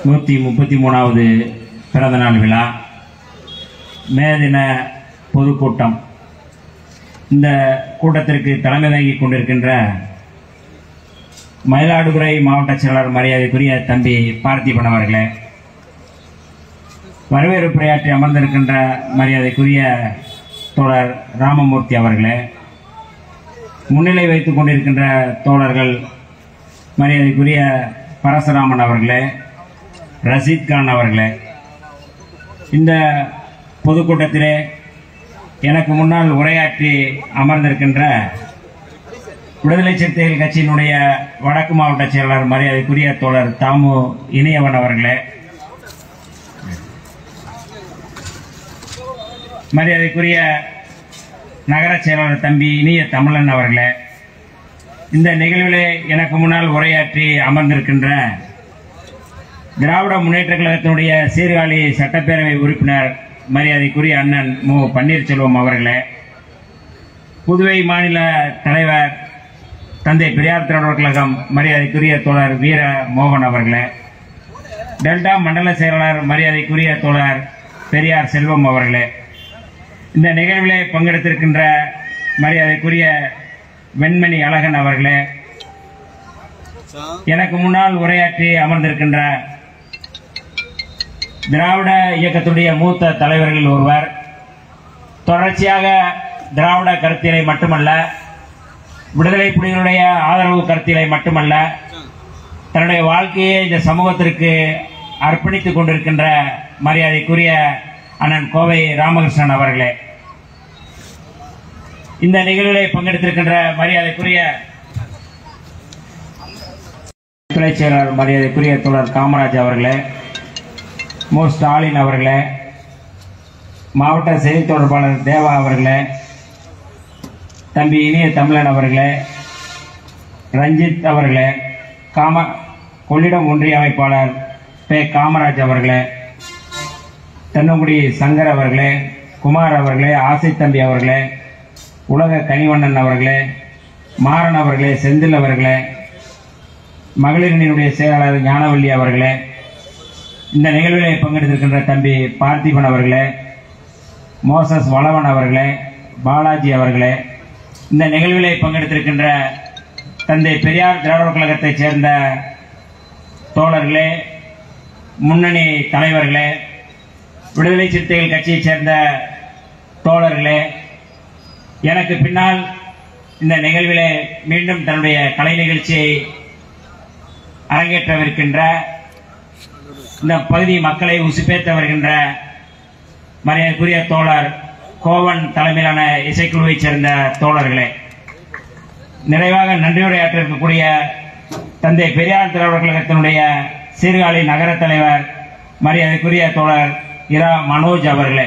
நூற்றி முப்பத்தி மூணாவது பிறந்தநாள் விழா மே தின பொதுக்கூட்டம் இந்த கூட்டத்திற்கு தலைமை தாங்கி கொண்டிருக்கின்ற மயிலாடுதுறை மாவட்ட செயலாளர் மரியாதைக்குரிய தம்பி பார்த்திபன் அவர்களே வரவேற்புரையாற்றி அமர்ந்திருக்கின்ற மரியாதைக்குரிய தோழர் ராமமூர்த்தி அவர்களே முன்னிலை வைத்துக் கொண்டிருக்கின்ற தோழர்கள் மரியாதைக்குரிய பரசுராமன் அவர்களே ரஷீத் கான் அவர்களே இந்த பொதுக்கூட்டத்திலே எனக்கு முன்னால் உரையாற்றி அமர்ந்திருக்கின்ற விடுதலை சிறுத்தைகள் கட்சியினுடைய வடக்கு மாவட்ட செயலாளர் மரியாதைக்குரிய தோழர் தாமு இனியவன் அவர்களே மரியாதைக்குரிய நகர செயலாளர் தம்பி இனிய தமிழன் அவர்களே இந்த நிகழ்விலே எனக்கு முன்னால் உரையாற்றி அமர்ந்திருக்கின்ற திராவிட முன்னேற்ற கழகத்தினுடைய சீர்காழி சட்டப்பேரவை உறுப்பினர் மரியாதைக்குரிய அண்ணன் மு பன்னீர்செல்வம் அவர்களே புதுவை மாநில தலைவர் தந்தை பெரியார் திராவிடர் கழகம் மரியாதைக்குரிய தோழர் வீர மோகன் அவர்களே டெல்டா மண்டல செயலாளர் மரியாதைக்குரிய தோழர் பெரியார் செல்வம் அவர்களே இந்த நிகழ்விலே பங்கெடுத்திருக்கின்ற மரியாதைக்குரிய வெண்மணி அழகன் அவர்களே எனக்கு முன்னால் உரையாற்றி அமர்ந்திருக்கின்ற திராவிட இயக்கத்துடைய மூத்த தலைவர்கள் ஒருவர் தொடர்ச்சியாக திராவிட கருத்தியலை மட்டுமல்ல விடுதலை புலிகளுடைய ஆதரவு கருத்தியலை மட்டுமல்ல தன்னுடைய வாழ்க்கையை இந்த சமூகத்திற்கு அர்ப்பணித்துக் கொண்டிருக்கின்ற மரியாதைக்குரிய அண்ணன் கோவை ராமகிருஷ்ணன் அவர்களே இந்த நிகழ்விலே பங்கெடுத்திருக்கின்ற மரியாதைக்குரிய துணை செயலாளர் மரியாதைக்குரிய தோழர் காமராஜ் அவர்களே மு ஸ்டாலின் அவர்களே மாவட்ட செய்தி தொடர்பாளர் தேவா அவர்களே தம்பி இனிய தமிழன் அவர்களே ரஞ்சித் அவர்களே காம கொள்ளிடம் ஒன்றிய அமைப்பாளர் பே காமராஜ் அவர்களே தென்னங்குடி சங்கர் அவர்களே குமார் அவர்களே ஆசை தம்பி அவர்களே உலக கனிவண்ணன் அவர்களே மாறன் அவர்களே செந்தில் அவர்களே மகளிரணியினுடைய செயலாளர் ஞானவள்ளி அவர்களே இந்த நிகழ்விலே பங்கெடுத்திருக்கின்ற தம்பி பார்த்திபன் அவர்களே மோசஸ் வளவன் அவர்களே பாலாஜி அவர்களே இந்த நிகழ்விலே பங்கெடுத்திருக்கின்ற தந்தை பெரியார் திராவிடர் கழகத்தைச் சேர்ந்த தோழர்களே முன்னணி தலைவர்களே விடுதலை சிறுத்தைகள் கட்சியைச் சேர்ந்த தோழர்களே எனக்கு பின்னால் இந்த நிகழ்விலே மீண்டும் தன்னுடைய கலை நிகழ்ச்சியை அரங்கேற்றவிருக்கின்ற இந்த பகுதி மக்களை உசுப்பேற்ற வருகின்ற மரியாதைக்குரிய தோழர் கோவன் தலைமையிலான இசைக்குழுவைச் சேர்ந்த தோழர்களே நிறைவாக நன்றியுரையாற்ற இருக்கக்கூடிய தந்தை பெரியார் திராவிடர் கழகத்தினுடைய சீர்காழி நகர தலைவர் மரியாதைக்குரிய தோழர் இரா மனோஜ் அவர்களே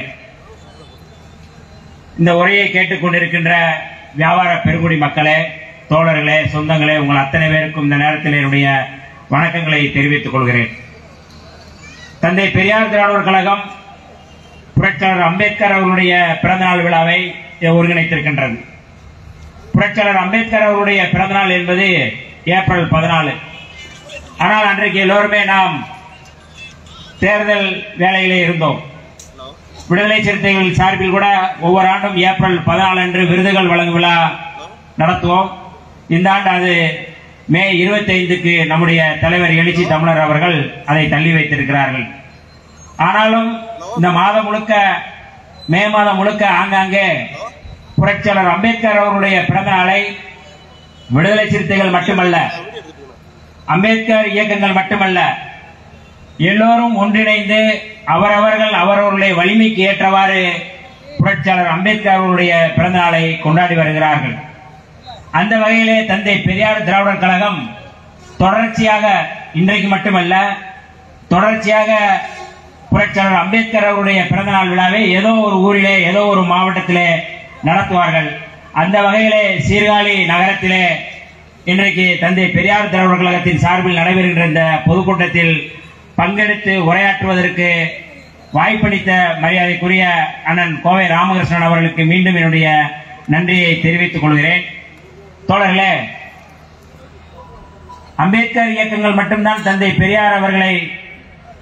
இந்த உரையை கேட்டுக்கொண்டிருக்கின்ற வியாபார பெருங்குடி மக்களே தோழர்களே சொந்தங்களே உங்கள் அத்தனை பேருக்கும் இந்த நேரத்தில் என்னுடைய வணக்கங்களை தெரிவித்துக் கொள்கிறேன் தந்தை பெரியார் திராவிடர் கழகம் புரட்சியாளர் அம்பேத்கர் அவர்களுடைய பிறந்தநாள் விழாவை ஒருங்கிணைத்திருக்கின்றது புரட்சியாளர் அம்பேத்கர் அவருடைய பிறந்தநாள் என்பது ஏப்ரல் பதினாலு ஆனால் அன்றைக்கு எல்லோருமே நாம் தேர்தல் வேலையிலே இருந்தோம் விடுதலை சிறுத்தைகள் சார்பில் கூட ஒவ்வொரு ஆண்டும் ஏப்ரல் பதினாலு அன்று விருதுகள் வழங்கும் விழா நடத்துவோம் இந்த ஆண்டு அது மே இருபத்தைந்துக்கு நம்முடைய தலைவர் எழுச்சி தமிழர் அவர்கள் அதை தள்ளி வைத்திருக்கிறார்கள் ஆனாலும் இந்த மாதம் முழுக்க மே மாதம் முழுக்க ஆங்காங்கே புரட்சியாளர் அம்பேத்கர் அவர்களுடைய பிறந்த நாளை விடுதலை சிறுத்தைகள் மட்டுமல்ல அம்பேத்கர் இயக்கங்கள் மட்டுமல்ல எல்லோரும் ஒன்றிணைந்து அவரவர்கள் அவரவர்களுடைய வலிமைக்கு ஏற்றவாறு புரட்சியாளர் அம்பேத்கர் அவர்களுடைய பிறந்த நாளை கொண்டாடி வருகிறார்கள் அந்த வகையிலே தந்தை பெரியார் திராவிடர் கழகம் தொடர்ச்சியாக இன்றைக்கு மட்டுமல்ல தொடர்ச்சியாக புரட்சியாளர் அம்பேத்கர் அவருடைய பிறந்தநாள் விழாவை ஏதோ ஒரு ஊரிலே ஏதோ ஒரு மாவட்டத்திலே நடத்துவார்கள் அந்த வகையிலே சீர்காழி நகரத்திலே இன்றைக்கு தந்தை பெரியார் திராவிடர் கழகத்தின் சார்பில் நடைபெறுகின்ற இந்த பொதுக்கூட்டத்தில் பங்கெடுத்து உரையாற்றுவதற்கு வாய்ப்பளித்த மரியாதைக்குரிய அண்ணன் கோவை ராமகிருஷ்ணன் அவர்களுக்கு மீண்டும் என்னுடைய நன்றியை தெரிவித்துக் கொள்கிறேன் தோழர்களே அம்பேத்கர் இயக்கங்கள் மட்டும்தான் தந்தை பெரியார் அவர்களை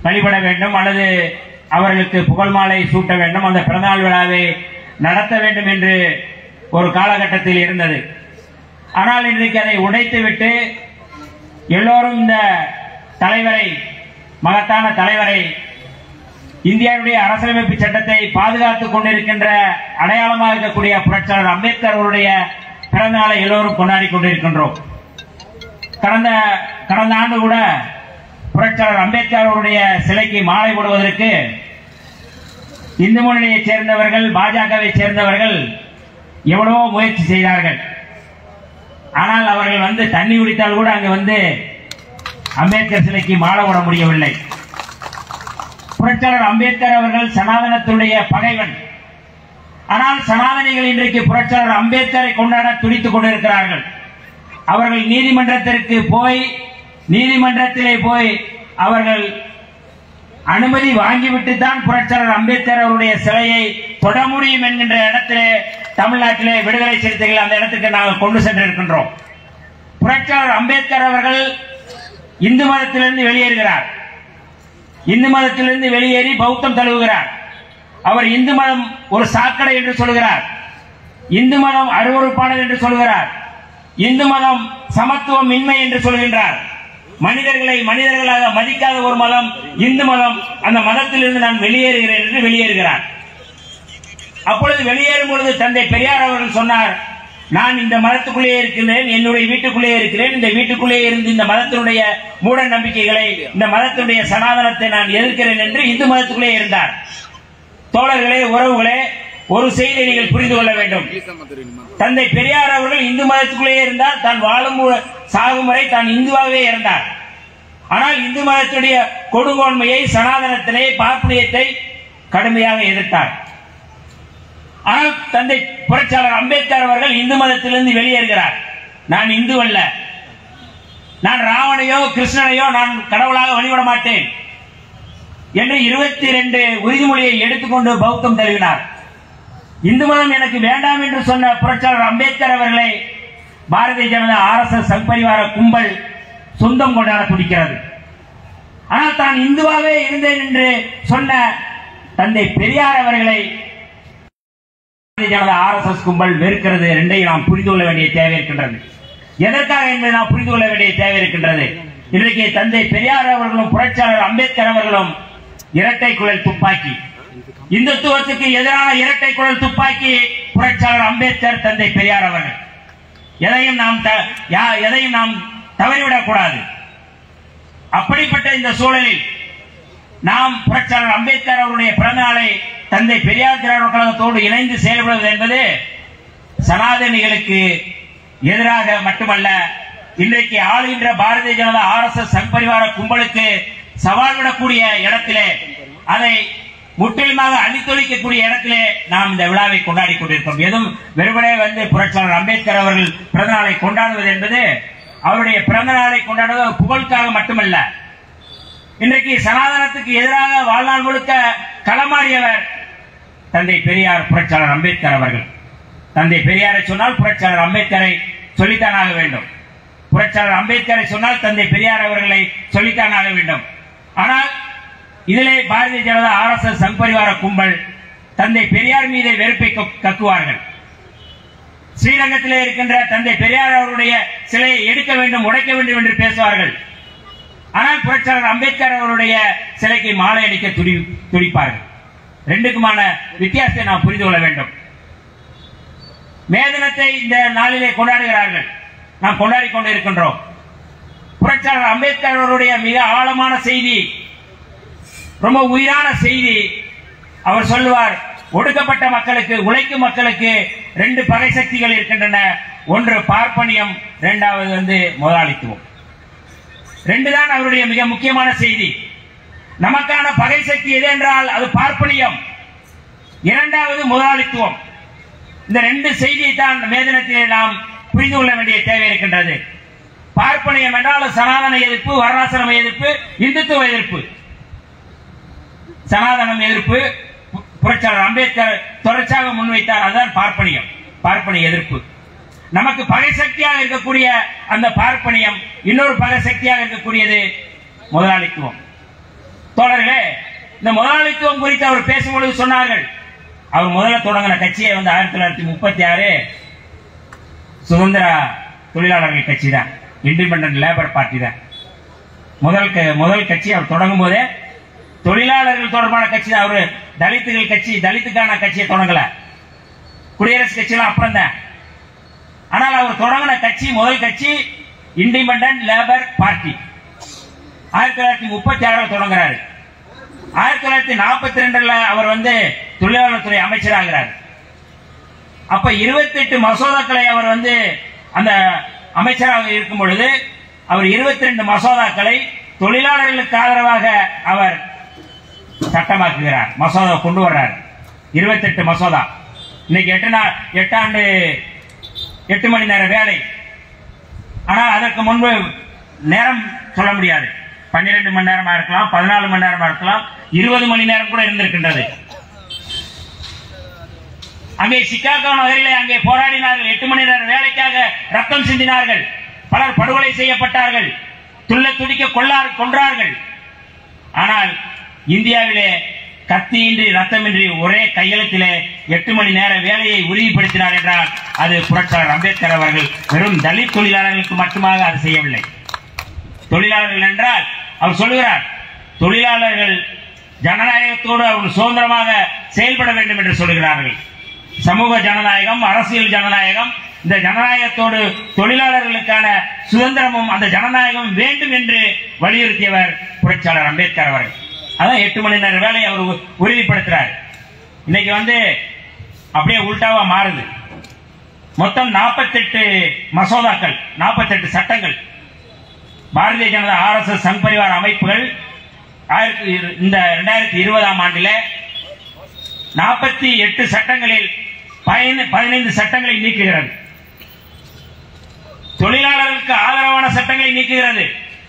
வழிபட வேண்டும் அல்லது அவர்களுக்கு புகழ் மாலை சூட்ட வேண்டும் அந்த பிறந்தநாள் விழாவை நடத்த வேண்டும் என்று ஒரு காலகட்டத்தில் இருந்தது ஆனால் இன்றைக்கு அதை உடைத்துவிட்டு எல்லோரும் இந்த தலைவரை மகத்தான தலைவரை இந்தியாவுடைய அரசியலமைப்பு சட்டத்தை பாதுகாத்துக் கொண்டிருக்கின்ற அடையாளமாக இருக்கக்கூடிய புரட்சியாளர் அம்பேத்கர் அவருடைய பிறந்த நாளை எல்லோரும் கொண்டாடி கொண்டிருக்கின்றோம் கடந்த கடந்த ஆண்டு கூட புரட்சியாளர் அம்பேத்கர் அவருடைய சிலைக்கு மாலை போடுவதற்கு இந்து முன்னணியைச் சேர்ந்தவர்கள் பாஜகவை சேர்ந்தவர்கள் எவ்வளவோ முயற்சி செய்தார்கள் ஆனால் அவர்கள் வந்து தண்ணி குடித்தால் கூட அங்கு வந்து அம்பேத்கர் சிலைக்கு மாலை போட முடியவில்லை புரட்சியாளர் அம்பேத்கர் அவர்கள் சனாதனத்துடைய பகைவன் ஆனால் சனாதனிகள் இன்றைக்கு புரட்சியாளர் அம்பேத்கரை கொண்டாட துடித்துக் கொண்டிருக்கிறார்கள் அவர்கள் நீதிமன்றத்திற்கு போய் நீதிமன்றத்திலே போய் அவர்கள் அனுமதி வாங்கிவிட்டு தான் புரட்சியாளர் அம்பேத்கர் அவருடைய சிலையை தொட முடியும் என்கின்ற இடத்திலே தமிழ்நாட்டிலே விடுதலை சிறுத்தைகள் அந்த இடத்துக்கு நாங்கள் கொண்டு சென்றிருக்கின்றோம் புரட்சியாளர் அம்பேத்கர் அவர்கள் இந்து மதத்திலிருந்து வெளியேறுகிறார் இந்து மதத்திலிருந்து வெளியேறி பௌத்தம் தழுவுகிறார் அவர் இந்து மதம் ஒரு சாக்கடை என்று சொல்கிறார் இந்து மதம் அருவறுப்பானது என்று சொல்கிறார் இந்து மதம் சமத்துவம் இன்மை என்று சொல்கின்றார் மனிதர்களை மனிதர்களாக மதிக்காத ஒரு மதம் இந்து மதம் அந்த மதத்திலிருந்து நான் வெளியேறுகிறேன் என்று வெளியேறுகிறார் அப்பொழுது வெளியேறும் பொழுது தந்தை பெரியார் அவர்கள் சொன்னார் நான் இந்த மதத்துக்குள்ளே இருக்கிறேன் என்னுடைய வீட்டுக்குள்ளே இருக்கிறேன் இந்த வீட்டுக்குள்ளே இருந்து இந்த மதத்தினுடைய மூட நம்பிக்கைகளை இந்த மதத்தினுடைய சனாதனத்தை நான் எதிர்க்கிறேன் என்று இந்து மதத்துக்குள்ளே இருந்தார் தோழர்களே உறவுகளே ஒரு செய்தியை நீங்கள் புரிந்து கொள்ள வேண்டும் தந்தை பெரியார் அவர்கள் இந்து மதத்துக்குள்ளே இருந்தார் தான் வாழும் மு- சாகும் வரை தான் இந்துவாகவே இருந்தார் ஆனால் இந்து மதத்துடைய கொடுங்கோன்மையை சனாதனத்தினை பார்ப்பனியத்தை கடுமையாக எதிர்த்தார் ஆனால் தந்தை புரட்சியாளர் அம்பேத்கர் அவர்கள் இந்து மதத்திலிருந்து வெளியேறுகிறார் நான் இந்து அல்ல நான் ராவணையோ கிருஷ்ணனையோ நான் கடவுளாக வழிபட மாட்டேன் என்று இருபத்தி ரெண்டு உறுதிமொழியை எடுத்துக்கொண்டு பௌத்தம் தழுவினார் இந்து மதம் எனக்கு வேண்டாம் என்று சொன்ன புரட்சியாளர் அம்பேத்கர் அவர்களை Bharatiya Janata R S S Sangh Parivar கும்பல் சொந்தம் கொண்டாட துடிக்கிறது ஆனால் தான் இந்துவாகவே இருந்தேன் என்று சொன்ன தந்தை பெரியார் அவர்களை Bharatiya Janata R S S கும்பல் வெறுக்கிறது ரெண்டையும் நாம் புரிந்து கொள்ள வேண்டிய தேவை இருக்கின்றது எதற்காக என்பதை நாம் புரிந்து கொள்ள வேண்டிய தேவை இருக்கின்றது இன்றைக்கு தந்தை பெரியார் அவர்களும் புரட்சியாளர் அம்பேத்கர் அவர்களும் இரட்டை குழல் துப்பாக்கி இந்துத்துவத்துக்கு எதிரான இரட்டை குழல் துப்பாக்கி புரட்சியாளர் அம்பேத்கர் தந்தை பெரியார் அவர்கள் எதையும் நாம் த- யா- எதையும் நாம் தவறிவிடக் கூடாது அப்படிப்பட்ட இந்த சூழலில் நாம் புரட்சியாளர் அம்பேத்கர் அவருடைய பிறந்த நாளை தந்தை பெரியார் திராவிட கழகத்தோடு இணைந்து செயல்படுவது என்பது சனாதனிகளுக்கு எதிராக மட்டுமல்ல இன்றைக்கு ஆளுகின்ற Bharatiya Janata R S S சங்பரிவார கும்பலுக்கு சவால் விடக்கூடிய இடத்திலே அதை முற்றிலுமாக அழித்தொழிக்கக்கூடிய இடத்திலே நாம் இந்த விழாவை கொண்டாடி கொண்டிருக்கிறோம் எதுவும் வெறுமனே வந்து புரட்சியாளர் அம்பேத்கர் அவர்கள் பிறந்த நாளை கொண்டாடுவது என்பது அவருடைய பிறந்த நாளை கொண்டாடுவது புகழுக்காக மட்டுமல்ல இன்றைக்கு சனாதனத்துக்கு எதிராக வாழ்நாள் முழுக்க களமாடியவர் தந்தை பெரியார் புரட்சியாளர் அம்பேத்கர் அவர்கள் தந்தை பெரியாரை சொன்னால் புரட்சியாளர் அம்பேத்கரை சொல்லித்தான் ஆக வேண்டும் புரட்சியாளர் அம்பேத்கரை சொன்னால் தந்தை பெரியார் அவர்களை சொல்லித்தான் ஆக வேண்டும் ஆனால் இதிலே Bharatiya Janata R S S Sangh Parivar கும்பல் தந்தை பெரியார் மீது வெறுப்பை கக்கு- கக்குவார்கள் ஸ்ரீரங்கத்திலே இருக்கின்ற தந்தை பெரியார் அவருடைய சிலையை எடுக்க வேண்டும் உடைக்க வேண்டும் என்று பேசுவார்கள் ஆனால் புரட்சியாளர் அம்பேத்கர் அவருடைய சிலைக்கு மாலை அடிக்க துடி துடிப்பார்கள் ரெண்டுக்குமான வித்தியாசத்தை நாம் புரிந்து கொள்ள வேண்டும் மே தினத்தை இந்த நாளிலே கொண்டாடுகிறார்கள் நாம் கொண்டாடி கொண்டிருக்கின்றோம் புரட்சியாளர் அம்பேத்கர் அவருடைய மிக ஆழமான செய்தி ரொம்ப உயிரான செய்தி அவர் சொல்லுவார் ஒடுக்கப்பட்ட மக்களுக்கு உழைக்கும் மக்களுக்கு ரெண்டு பகை சக்திகள் இருக்கின்றன ஒன்று பார்ப்பனியம் இரண்டாவது வந்து முதலாளித்துவம் ரெண்டு தான் அவருடைய மிக முக்கியமான செய்தி நமக்கான பகை சக்தி எது என்றால் அது பார்ப்பனியம் இரண்டாவது முதலாளித்துவம் இந்த ரெண்டு செய்தியை தான் மேதனத்திலே நாம் புரிந்து கொள்ள வேண்டிய தேவை இருக்கின்றது பார்ப்பனியம் என்றால் சனாதன எதிர்ப்பு வர்ணாசிரம எதிர்ப்பு இந்துத்துவ எதிர்ப்பு சனாதனம் எதிர்ப்பு பு- புரட்சியாளர் அம்பேத்கர் தொடர்ச்சியாக முன்வைத்தார் அதுதான் பார்ப்பனியம் பார்ப்பனிய எதிர்ப்பு நமக்கு பகை சக்தியாக இருக்கக்கூடிய அந்த பார்ப்பனியம் இன்னொரு பகை சக்தியாக இருக்கக்கூடியது முதலாளித்துவம் தோழர்களே இந்த முதலாளித்துவம் குறித்து அவர் பேசும்பொழுது சொன்னார்கள் அவர் முதல்ல தொடங்கின கட்சியை வந்து ஆயிரத்தி தொள்ளாயிரத்தி முப்பத்தி ஆறு சுதந்திர தொழிலாளர்கள் கட்சி தான் இண்டிபெண்டன்ட் லேபர் பார்ட்டி தான் முதல் க- முதல் கட்சி அவர் தொடங்கும் போதே தொழிலாளர்கள் தொடர்பான கட்சி தான் அவரு தலித்துகள் கட்சி தலித்துக்கான கட்சியை தொடங்கல குடியரசு கட்சியெல்லாம் அப்புறம் தான் ஆனால் அவர் தொடங்கின கட்சி முதல் கட்சி இண்டிபெண்டன்ட் லேபர் பார்ட்டி ஆயிரத்தி தொள்ளாயிரத்தி முப்பத்தி ஆறுல தொடங்குறாரு ஆயிரத்தி தொள்ளாயிரத்தி நாற்பத்தி ரெண்டுல அவர் வந்து தொழிலாளர் துறை அமைச்சராகிறார் அப்ப 28 மசோதாக்களை அவர் வந்து அந்த அமைச்சராக இருக்கும் பொழுது அவர் 22 மசோதாக்களை தொழிலாளர்களுக்கு ஆதரவாக அவர் சட்டமாக்குகிறார் மசோதா கொண்டு வர்றார் 28 மசோதா இன்னைக்கு எட்டு நாள் எட்டு ஆண்டு எட்டு மணி நேர வேலை ஆனால் அதற்கு முன்பு நேரம் சொல்ல முடியாது பன்னிரெண்டு மணி நேரமா இருக்கலாம் பதினாலு மணி நேரமா இருக்கலாம் இருபது மணி நேரம் கூட இருந்திருக்கின்றது அங்கே சிக்காகோ நகரிலே அங்கே போராடினார்கள் எட்டு மணி நேர வேலைக்காக ரத்தம் சிந்தினார்கள் பலர் படுகொலை செய்யப்பட்டார்கள் துள்ள துடிக்க கொள்ளார் கொன்றார்கள் ஆனால் இந்தியாவிலே கத்தியின்றி ரத்தமின்றி ஒரே கையெழுத்திலே எட்டு மணி நேர வேலையை உறுதிப்படுத்தினார் என்றால் அது புரட்சியாளர் அம்பேத்கர் அவர்கள் வெறும் தலித் தொழிலாளர்களுக்கு மட்டுமாக அது செய்யவில்லை தொழிலாளர்கள் என்றால் அவர் சொல்லுகிறார் தொழிலாளர்கள் ஜனநாயகத்தோடு அவர்கள் சுதந்திரமாக செயல்பட வேண்டும் என்று சொல்கிறார்கள் சமூக ஜனநாயகம் அரசியல் ஜனநாயகம் இந்த ஜனநாயகத்தோடு தொழிலாளர்களுக்கான சுதந்திரமும் அந்த ஜனநாயகம் வேண்டும் என்று வலியுறுத்தியவர் புரட்சியாளர் அம்பேத்கர் அவர்கள் அதான் எட்டு மணி நேர வேலையை அவர் உ- உறுதிப்படுத்துறார் இன்னைக்கு வந்து அப்படியே உல்டாவா மாறுது மொத்தம் 48 மசோதாக்கள் 48 சட்டங்கள் பாரதிய ஜனதா ஆர்எஸ்எஸ் சங் பரிவார் அமைப்புகள் ஆயிரத்தி இரு- இந்த இரண்டாயிரத்தி இருபதாம் ஆண்டில நாற்பத்தி எட்டு சட்டங்களில் பயன- பதினைந்து சட்டங்களை நீக்குகிறது தொழிலாளர்களுக்கு ஆதரவான சட்டங்களை நீக்குகிறது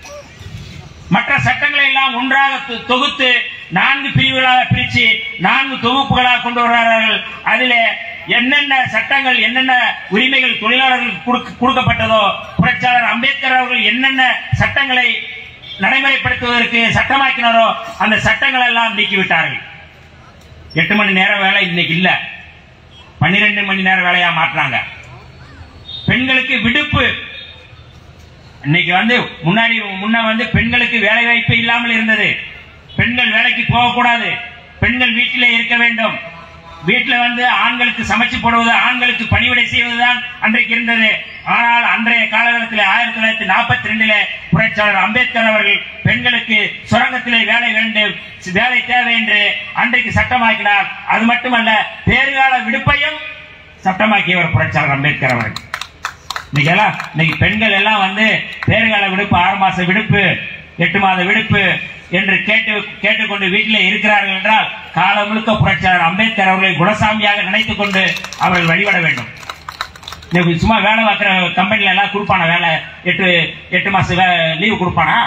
மற்ற சட்டங்களை எல்லாம் ஒன்றாக தொ- தொகுத்து நான்கு பிரிவுகளாக பிரிச்சு நான்கு தொகுப்புகளாக கொண்டு வருகிறார்கள் அதிலே என்னென்ன சட்டங்கள் என்னென்ன உரிமைகள் தொழிலாளர்களுக்கு கொடுக்க- கொடுக்கப்பட்டதோ புரட்சியாளர் அம்பேத்கர் அவர்கள் என்னென்ன சட்டங்களை நடைமுறைப்படுத்துவதற்கு சட்டமாக்கினாரோ அந்த சட்டங்கள் எல்லாம் நீக்கிவிட்டார்கள் எட்டு மணி நேர வேலை இன்னைக்கு இல்ல பன்னிரெண்டு மணி நேர வேலையா மாற்றாங்க பெண்களுக்கு விடுப்பு இன்னைக்கு வந்து முன்னாடி முன்ன வந்து பெண்களுக்கு வேலை வாய்ப்பு இல்லாமல் இருந்தது பெண்கள் வேலைக்கு போகக்கூடாது பெண்கள் வீட்டிலே இருக்க வேண்டும் வீட்டில் வந்து ஆண்களுக்கு சமைச்சு போடுவது ஆண்களுக்கு பணிவிடை செய்வதுதான் அன்றைக்கு இருந்தது ஆனால் அன்றைய காலகட்டத்தில் ஆயிரத்தி தொள்ளாயிரத்தி நாற்பத்தி ரெண்டுல புரட்சியாளர் அம்பேத்கர் அவர்கள் பெண்களுக்கு சுரங்கத்திலே வேலை வேண்டும் வேலை தேவை என்று அன்றைக்கு சட்டமாக்கினார் அது மட்டுமல்ல பேறுகால விடுப்பையும் சட்டமாக்கியவர் புரட்சியாளர் அம்பேத்கர் அவர்கள் இன்னைக்கு எல்லாம் இன்னைக்கு பெண்கள் எல்லாம் வந்து பேறுகால விடுப்பு ஆறு மாச விடுப்பு எட்டு மாத விடுப்பு என்று கேட்டு கேட்டுக்கொண்டு வீட்டிலே இருக்கிறார்கள் என்றால் காலம் முழுக்க புரட்சியாளர் அம்பேத்கர் அவர்களை குணசாமியாக நினைத்துக் கொண்டு அவர்கள் வழிபட வேண்டும் இன்னைக்கு சும்மா வேலை பார்க்குற கம்பெனில எல்லாம் கொடுப்பானா வேலை எட்டு எட்டு மாசம் லீவு கொடுப்பானா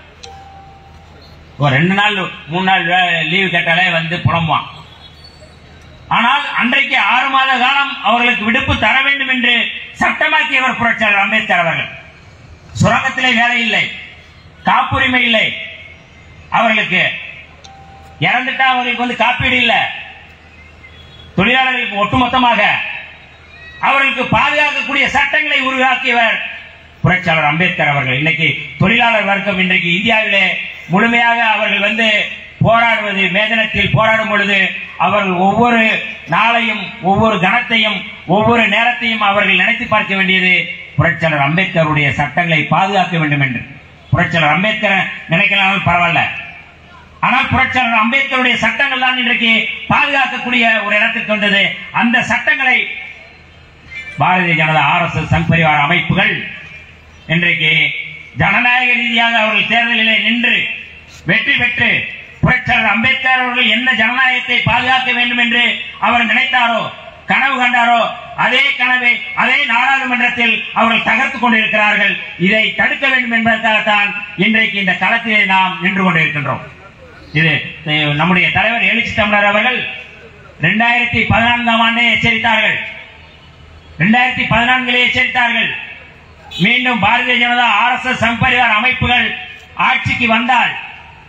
ஒரு ரெண்டு நாள் மூணு நாள் லீவு கேட்டாலே வந்து புலம்புவான் ஆனால் அன்றைக்கு ஆறு மாத காலம் அவர்களுக்கு விடுப்பு தர வேண்டும் என்று சட்டமாக்கியவர் புரட்சியாளர் அம்பேத்கர் அவர்கள் சுரங்கத்திலே வேலை இல்லை காப்புரிமை இல்லை அவர்களுக்கு இறந்துட்டா அவர்களுக்கு வந்து காப்பீடு இல்லை தொழிலாளர்களுக்கு ஒட்டுமொத்தமாக அவர்களுக்கு பாதுகாக்கக்கூடிய சட்டங்களை உருவாக்கியவர் புரட்சியாளர் அம்பேத்கர் அவர்கள் இன்னைக்கு தொழிலாளர் வர்க்கம் இன்றைக்கு இந்தியாவிலே முழுமையாக அவர்கள் வந்து போராடுவது மேதனத்தில் போராடும் பொழுது அவர்கள் ஒவ்வொரு நாளையும் ஒவ்வொரு கணத்தையும் ஒவ்வொரு நேரத்தையும் அவர்கள் நினைத்து பார்க்க வேண்டியது புரட்சியாளர் அம்பேத்கருடைய சட்டங்களை பாதுகாக்க வேண்டும் என்று புரட்சியாளர் அம்பேத்கர் நினைக்கலாம் பரவாயில்ல ஆனால் புரட்சியாளர் அம்பேத்கருடைய சட்டங்கள் தான் இன்றைக்கு பாதுகாக்கக்கூடிய ஒரு இடத்துக்கு வந்தது அந்த சட்டங்களை பாரதிய ஜனதா ஆர்எஸ்எஸ் சங் பரிவார அமைப்புகள் இன்றைக்கு ஜனநாயக ரீதியாக அவர்கள் தேர்தலிலே நின்று வெற்றி பெற்று புரட்சியாளர் அம்பேத்கர் அவர்கள் என்ன ஜனநாயகத்தை பாதுகாக்க வேண்டும் என்று அவர் நினைத்தாரோ கனவு கண்டாரோ அதே கனவை அதே நாடாளுமன்றத்தில் அவர்கள் தகர்த்துக் கொண்டிருக்கிறார்கள் இதை தடுக்க வேண்டும் என்பதற்காகத்தான் இன்றைக்கு இந்த களத்திலே நாம் நின்று கொண்டிருக்கின்றோம் இது அஹ், நம்முடைய தலைவர் எழுச்சி தமிழர் அவர்கள் இரண்டாயிரத்தி பதினான்காம் ஆண்டே எச்சரித்தார்கள் இரண்டாயிரத்தி பதினான்கிலே எச்சரித்தார்கள் மீண்டும் பாரதிய ஜனதா ஆர்எஸ்எஸ் சங் பரிவார் அமைப்புகள் ஆட்சிக்கு வந்தால்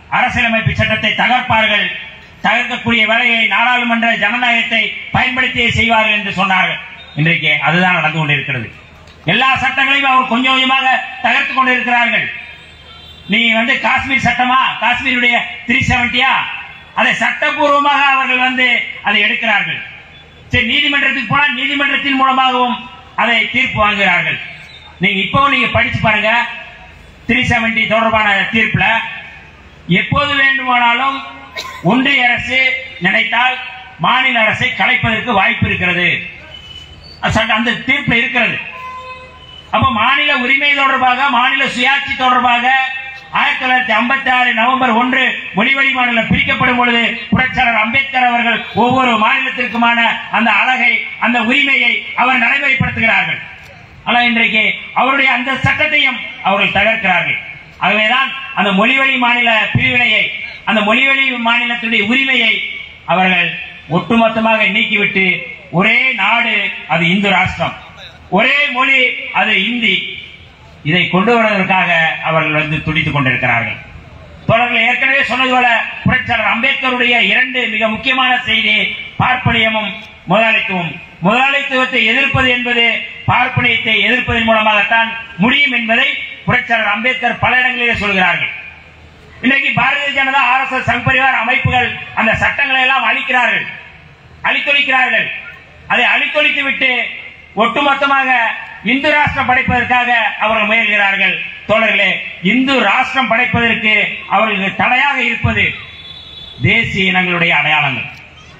அரசியலமைப்பு சட்டத்தை தகர்ப்பார்கள் தகர்க்கக்கூடிய வேலையை நாடாளுமன்ற ஜனநாயகத்தை பயன்படுத்தியே செய்வார்கள் என்று சொன்னார்கள் இன்றைக்கு அதுதான் நடந்து கொண்டிருக்கிறது எல்லா சட்டங்களையும் அவர் கொஞ்சம் கொஞ்சமாக தகர்த்து கொண்டிருக்கிறார்கள் நீ வந்து காஷ்மீர் சட்டமா காஷ்மீருடைய த்ரீ செவன்டியா அதை சட்டபூர்வமாக அவர்கள் வந்து அதை எடுக்கிறார்கள் சரி நீதிமன்றத்துக்கு போனா நீதிமன்றத்தின் மூலமாகவும் அதை தீர்ப்பு வாங்குகிறார்கள் நீங்க இப்பவும் நீங்க படிச்சு பாருங்க த்ரீ செவன்டி தொடர்பான தீர்ப்புல எப்போது வேண்டுமானாலும் ஒன்றிய அரசு நினைத்தால் மாநில அரசை கலைப்பதற்கு வாய்ப்பு இருக்கிறது அது சட்ட- அந்த தீர்ப்புல இருக்கிறது அப்ப மாநில உரிமை தொடர்பாக மாநில சுயாட்சி தொடர்பாக ஆயிரத்தி தொள்ளாயிரத்தி ஐம்பத்தி ஆறு நவம்பர் ஒன்று மொழிவழி மாநிலம் பிரிக்கப்படும் பொழுது புரட்சியாளர் அம்பேத்கர் அவர்கள் ஒவ்வொரு மாநிலத்திற்குமான அந்த அழகை அந்த உரிமையை அவர் நடைமுறைப்படுத்துகிறார்கள் ஆனால் இன்றைக்கு அவருடைய அந்த சட்டத்தையும் அவர்கள் தகர்க்கிறார்கள் ஆகவேதான் அந்த மொழிவழி மாநில பிரிவினையை அந்த மொழிவழி மாநிலத்துடைய உரிமையை அவர்கள் ஒட்டுமொத்தமாக நீக்கிவிட்டு ஒரே நாடு அது இந்து ராஷ்டிரம் ஒரே மொழி அது இந்தி இதை கொண்டு வருவதற்காக அவர்கள் வந்து துடித்துக் கொண்டிருக்கிறார்கள் தோழர்கள் ஏற்கனவே சொன்னது போல புரட்சியாளர் அம்பேத்கருடைய இரண்டு மிக முக்கியமான செய்தி பார்ப்பனியமும் முதலாளித்துவம் முதலாளித்துவத்தை எதிர்ப்பது என்பது பார்ப்பனியத்தை எதிர்ப்பதன் மூலமாகத்தான் முடியும் என்பதை புரட்சியாளர் அம்பேத்கர் பல இடங்களிலே சொல்கிறார்கள் இன்னைக்கு Bharatiya Janata R S S Sangh Parivar அமைப்புகள் அந்த சட்டங்களை எல்லாம் அழிக்கிறார்கள் அழித்தொழிக்கிறார்கள் அதை அழித்தொழித்து விட்டு ஒட்டுமொத்தமாக இந்து ராஷ்டிரம் படைப்பதற்காக அவர்கள் முயல்கிறார்கள் தோழர்களே இந்து ராஷ்டிரம் படைப்பதற்கு அவர்களுக்கு தடையாக இருப்பது தேசிய இனங்களுடைய அடையாளங்கள்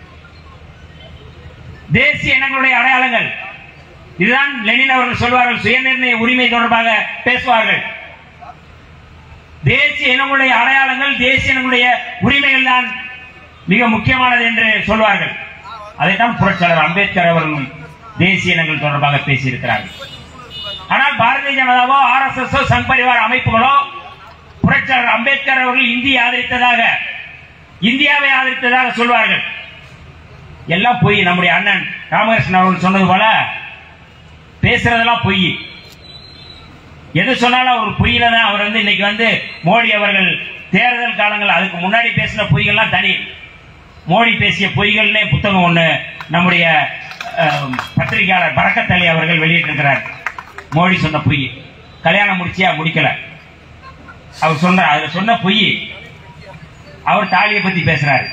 தேசிய இனங்களுடைய அடையாளங்கள் இதுதான் லெனின் அவர்கள் சொல்வார்கள் சுயநிர்ணய உரிமை தொடர்பாக பேசுவார்கள் தேசிய இனங்களுடைய அடையாளங்கள் தேசிய இனங்களுடைய உரிமைகள் தான் மிக முக்கியமானது என்று சொல்வார்கள் அதைத்தான் புரட்சியாளர் அம்பேத்கர் அவர்களும் தேசிய இனங்கள் தொடர்பாக பேசியிருக்கிறார்கள் ஆனால் பாரதிய ஜனதாவோ R S S Sangh Parivar அமைப்புகளோ புரட்சியாளர் அம்பேத்கர் அவர்கள் இந்தியை ஆதரித்ததாக இந்தியாவை ஆதரித்ததாக சொல்வார்கள் எல்லாம் பொய் நம்முடைய அண்ணன் ராமகிருஷ்ணன் அவர்கள் சொன்னது போல பேசுறதெல்லாம் பொய் எது சொன்னாலும் அவர் பொய்யில தான் அவர் வந்து இன்னைக்கு வந்து மோடி அவர்கள் தேர்தல் காலங்கள் அதுக்கு முன்னாடி பேசின பொய்கள்லாம் தனி மோடி பேசிய பொய்கள்னே புத்தகம் ஒண்ணு நம்முடைய அஹ், பத்திரிகையாளர் பரக்கத் அலி அவர்கள் வெளியிட்டிருக்கிறார் மோடி சொன்ன பொய் கல்யாணம் முடிச்சியா முடிக்கல அவர் சொன்னார் அதுல சொன்ன பொய் அவர் தாலியை பத்தி பேசுறாரு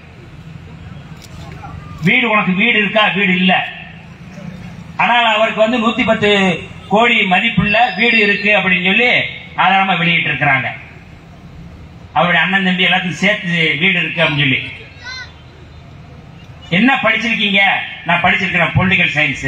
வீடு உனக்கு வீடு இருக்கா வீடு இல்ல ஆனால் அவருக்கு வந்து நூத்தி பத்து கோடி மதிப்புள்ள வீடு இருக்கு அப்படின்னு சொல்லி ஆதாரமா வெளியிட்டு இருக்கிறாங்க அவருடைய அண்ணன் தம்பி எல்லாத்தையும் சேர்த்து வீடு இருக்கு அப்படின்னு சொல்லி என்ன படிச்சிருக்கீங்க நான் படிச்சிருக்கிறேன் பொலிட்டிக்கல் சயின்ஸ்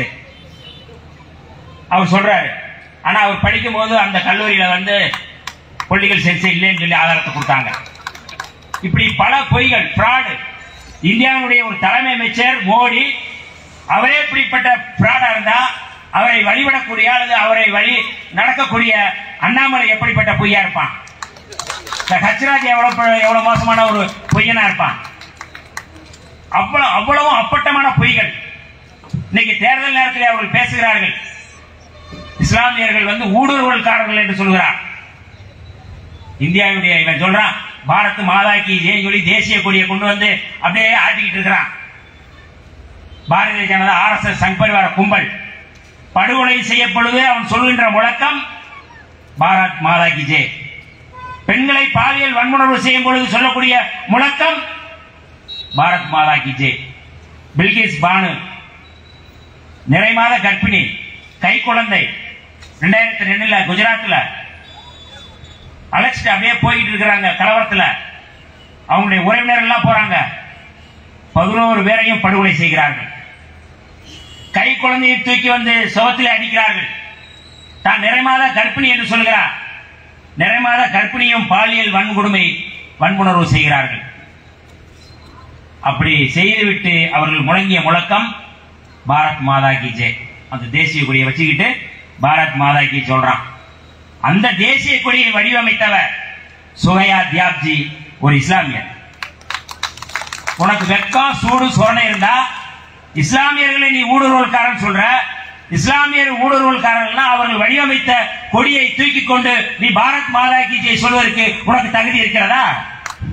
அவர் சொல்றாரு ஆனா அவர் படிக்கும் போது அந்த கல்லூரியில வந்து பொலிட்டிக்கல் சயின்ஸ் இல்லைன்னு சொல்லி ஆதாரத்தை கொடுத்தாங்க இப்படி பல பொய்கள் fraud இந்தியாவுடைய ஒரு தலைமை அமைச்சர் மோடி அவரே இப்படிப்பட்ட ஃப்ராடா இருந்தா அவரை வழிபடக்கூடிய அல்லது அவரை வழி நடக்கக்கூடிய அண்ணாமலை எப்படிப்பட்ட பொய்யா இருப்பான் இந்த ஹச்ராஜ் எவ்வளவு ப- எவ்வளவு மோசமான ஒரு பொய்யனா இருப்பான் அவ்வளவு அவ்வளவு அப்பட்டமான பொய்கள் இன்னைக்கு தேர்தல் நேரத்தில் அவர்கள் பேசுகிறார்கள் இஸ்லாமியர்கள் வந்து ஊடுருவல்காரர்கள் என்று சொல்கிறார் இந்தியாவுடைய இவன் சொல்றான் பாரத் மாதாக்கி ஜெய் சொல்லி தேசிய கொடியை கொண்டு வந்து அப்படியே ஆட்டிக்கிட்டு இருக்கிறான் Bharatiya Janata R S S Sangh Parivar கும்பல் படுகொலை செய்யப்படுவது அவன் சொல்கின்ற முழக்கம் பாரத் மாதாக்கி ஜெய் பெண்களை பாலியல் வன்முணர்வு செய்யும் பொழுது சொல்லக்கூடிய முழக்கம் பாரத் மாதா கி ஜெய் பில்கிஸ் பானு நிறைமாத கர்ப்பிணி கை குழந்தை ரெண்டாயிரத்தி ரெண்டுல குஜராத்ல அழைச்சிட்டு அப்படியே போயிட்டு இருக்கிறாங்க கலவரத்துல அவங்களுடைய உறவினர் எல்லாம் போறாங்க பதினோரு பேரையும் படுகொலை செய்கிறார்கள் கை குழந்தையை தூக்கி வந்து சுவத்திலே அடிக்கிறார்கள் தான் நிறைமாத கர்ப்பிணி என்று சொல்கிறார் நிறைமாத கர்ப்பிணியும் பாலியல் வன்கொடுமை வன்புணர்வு செய்கிறார்கள் அப்படி செய்துவிட்டு அவர்கள் முழங்கிய முழக்கம் பாரத் மாதா கி ஜெய் அந்த தேசிய கொடியை வச்சுக்கிட்டு பாரத் மாதா கி சொல்றான் அந்த தேசிய கொடியை வடிவமைத்தவர் சுகையா தியாப்ஜி ஒரு இஸ்லாமியர் உனக்கு வெக்கம் சூடு சோரணை இருந்தா இஸ்லாமியர்களை நீ ஊடுருவல்காரன் சொல்ற இஸ்லாமியர் ஊடுருவல்காரர்கள் அவர்கள் வடிவமைத்த கொடியை தூக்கி கொண்டு நீ பாரத் மாதா கி ஜெய் சொல்வதற்கு உனக்கு தகுதி இருக்கிறதா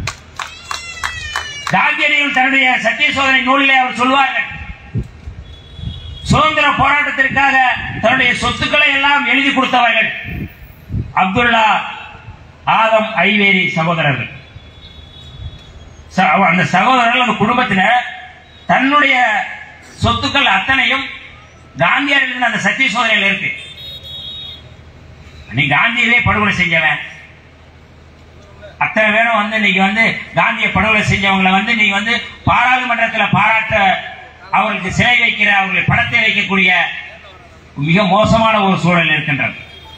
காந்தியடிகள் தன்னுடைய சத்திய சோதனை நூலிலே அவர் சொல்வார்கள் சுதந்திர போராட்டத்திற்காக தன்னுடைய சொத்துக்களை எல்லாம் எழுதி கொடுத்தவர்கள் அப்துல்லா ஆதம் ஐவேரி சகோதரர்கள் ச- அவ- அந்த சகோதரர்கள் அந்த குடும்பத்தினர் தன்னுடைய சொத்துக்கள் அத்தனையும் காந்தியார் எழுதின அந்த சத்திய சோதனையில் இருக்கு நீ காந்தியவே படுகொலை செஞ்சவன் அத்தனை பேரும் வந்து இன்னைக்கு வந்து காந்திய படுகொலை செஞ்சவங்களை வந்து நீங்க வந்து பாராளுமன்றத்தில் பாராட்ட அவர்களுக்கு சிலை வைக்கிற அவர்களுடைய படத்தை வைக்கக்கூடிய மிக மோசமான ஒரு சூழல் இருக்கின்றது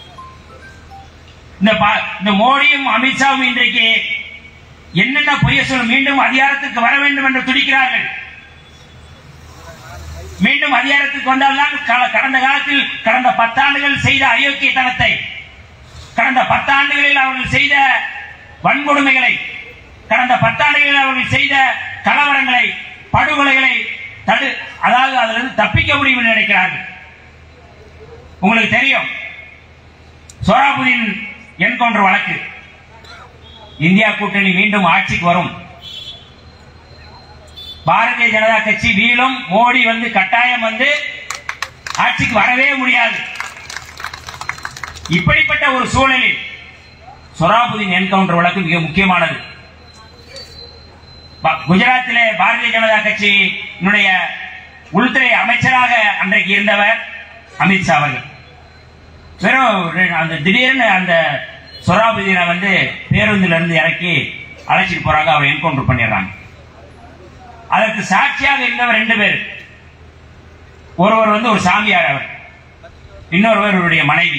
இந்த பா- இந்த மோடியும் அமித்ஷாவும் இன்றைக்கு என்னென்ன பொய்ய சொல்ல மீண்டும் அதிகாரத்துக்கு வர வேண்டும் என்று துடிக்கிறார்கள் மீண்டும் அதிகாரத்துக்கு வந்தால்தான் க- கடந்த காலத்தில் கடந்த பத்தாண்டுகள் செய்த அயோக்கியத்தனத்தை கடந்த பத்தாண்டுகளில் அவர்கள் செய்த வன்கொடுமைகளை கடந்த பத்தாண்டுகளில் அவர்கள் செய்த கலவரங்களை படுகொலைகளை தடு அதாவது அதிலிருந்து தப்பிக்க முடியும் என்று நினைக்கிறார்கள் உங்களுக்கு தெரியும் சோராபுதீன் என்கவுண்டர் வழக்கு இந்தியா கூட்டணி மீண்டும் ஆட்சிக்கு வரும் பாரதிய ஜனதா கட்சி வீழும் மோடி வந்து கட்டாயம் வந்து ஆட்சிக்கு வரவே முடியாது இப்படிப்பட்ட ஒரு சூழலில் சொராபுதீன் என்கவுண்டர் வழக்கு மிக முக்கியமானது ப- குஜராத்திலே பாரதிய ஜனதா கட்சியினுடைய உள்துறை அமைச்சராக அன்றைக்கு இருந்தவர் அமித்ஷா அவர்கள் வெறும் ரெ- அந்த திடீர்னு அந்த சொராபுதீனை வந்து பேருந்துல இருந்து இறக்கி அழைச்சிட்டு போறாங்க அவர் என்கவுண்டர் பண்ணிடுறாங்க அதற்கு சாட்சியாக இருந்தவர் ரெண்டு பேர் ஒருவர் வந்து ஒரு சாமியார் அவர் இன்னொருவர் அவருடைய மனைவி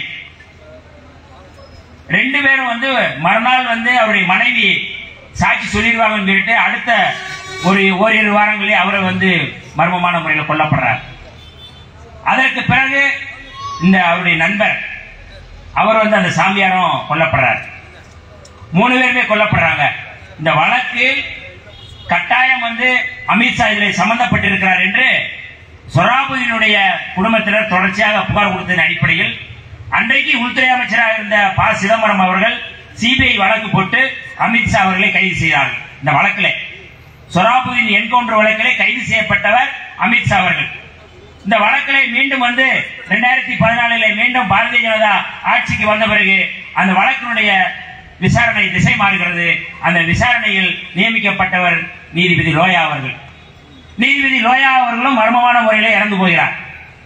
ரெண்டு பேரும் வந்து மறுநாள் வந்து அவருடைய மனைவி சாட்சி சொல்லிடுவாங்கன்னு சொல்லிட்டு அடுத்த ஒரு ஓரிரு வாரங்களே அவரை வந்து மர்மமான முறையில் கொல்லப்படுறார் அதற்கு பிறகு இந்த அவருடைய நண்பர் அவர் வந்து அந்த சாமியாரும் கொல்லப்படுறார் மூணு பேருமே கொல்லப்படுறாங்க இந்த வழக்கு கட்டாயம் வந்து அமித்ஷா இதில் சம்பந்தப்பட்டிருக்கிறார் என்று சொராபுதீனுடைய குடும்பத்தினர் தொடர்ச்சியாக புகார் கொடுத்ததன் அடிப்படையில் அன்றைக்கு உள்துறை அமைச்சராக இருந்த ப சிதம்பரம் அவர்கள் சிபிஐ வழக்கு போட்டு அமித்ஷா அவர்களை கைது செய்தார்கள் இந்த வழக்கிலே சொராபுதீன் என்கவுண்டர் வழக்கிலே கைது செய்யப்பட்டவர் அமித்ஷா அவர்கள் இந்த வழக்கிலே மீண்டும் வந்து ரெண்டாயிரத்தி பதினாலிலே மீண்டும் பாரதிய ஜனதா ஆட்சிக்கு வந்த பிறகு அந்த வழக்கினுடைய விசாரணை திசை மாறுகிறது அந்த விசாரணையில் நியமிக்கப்பட்டவர் நீதிபதி லோயா அவர்கள் நீதிபதி லோயா அவர்களும் மர்மமான முறையிலே இறந்து போகிறார்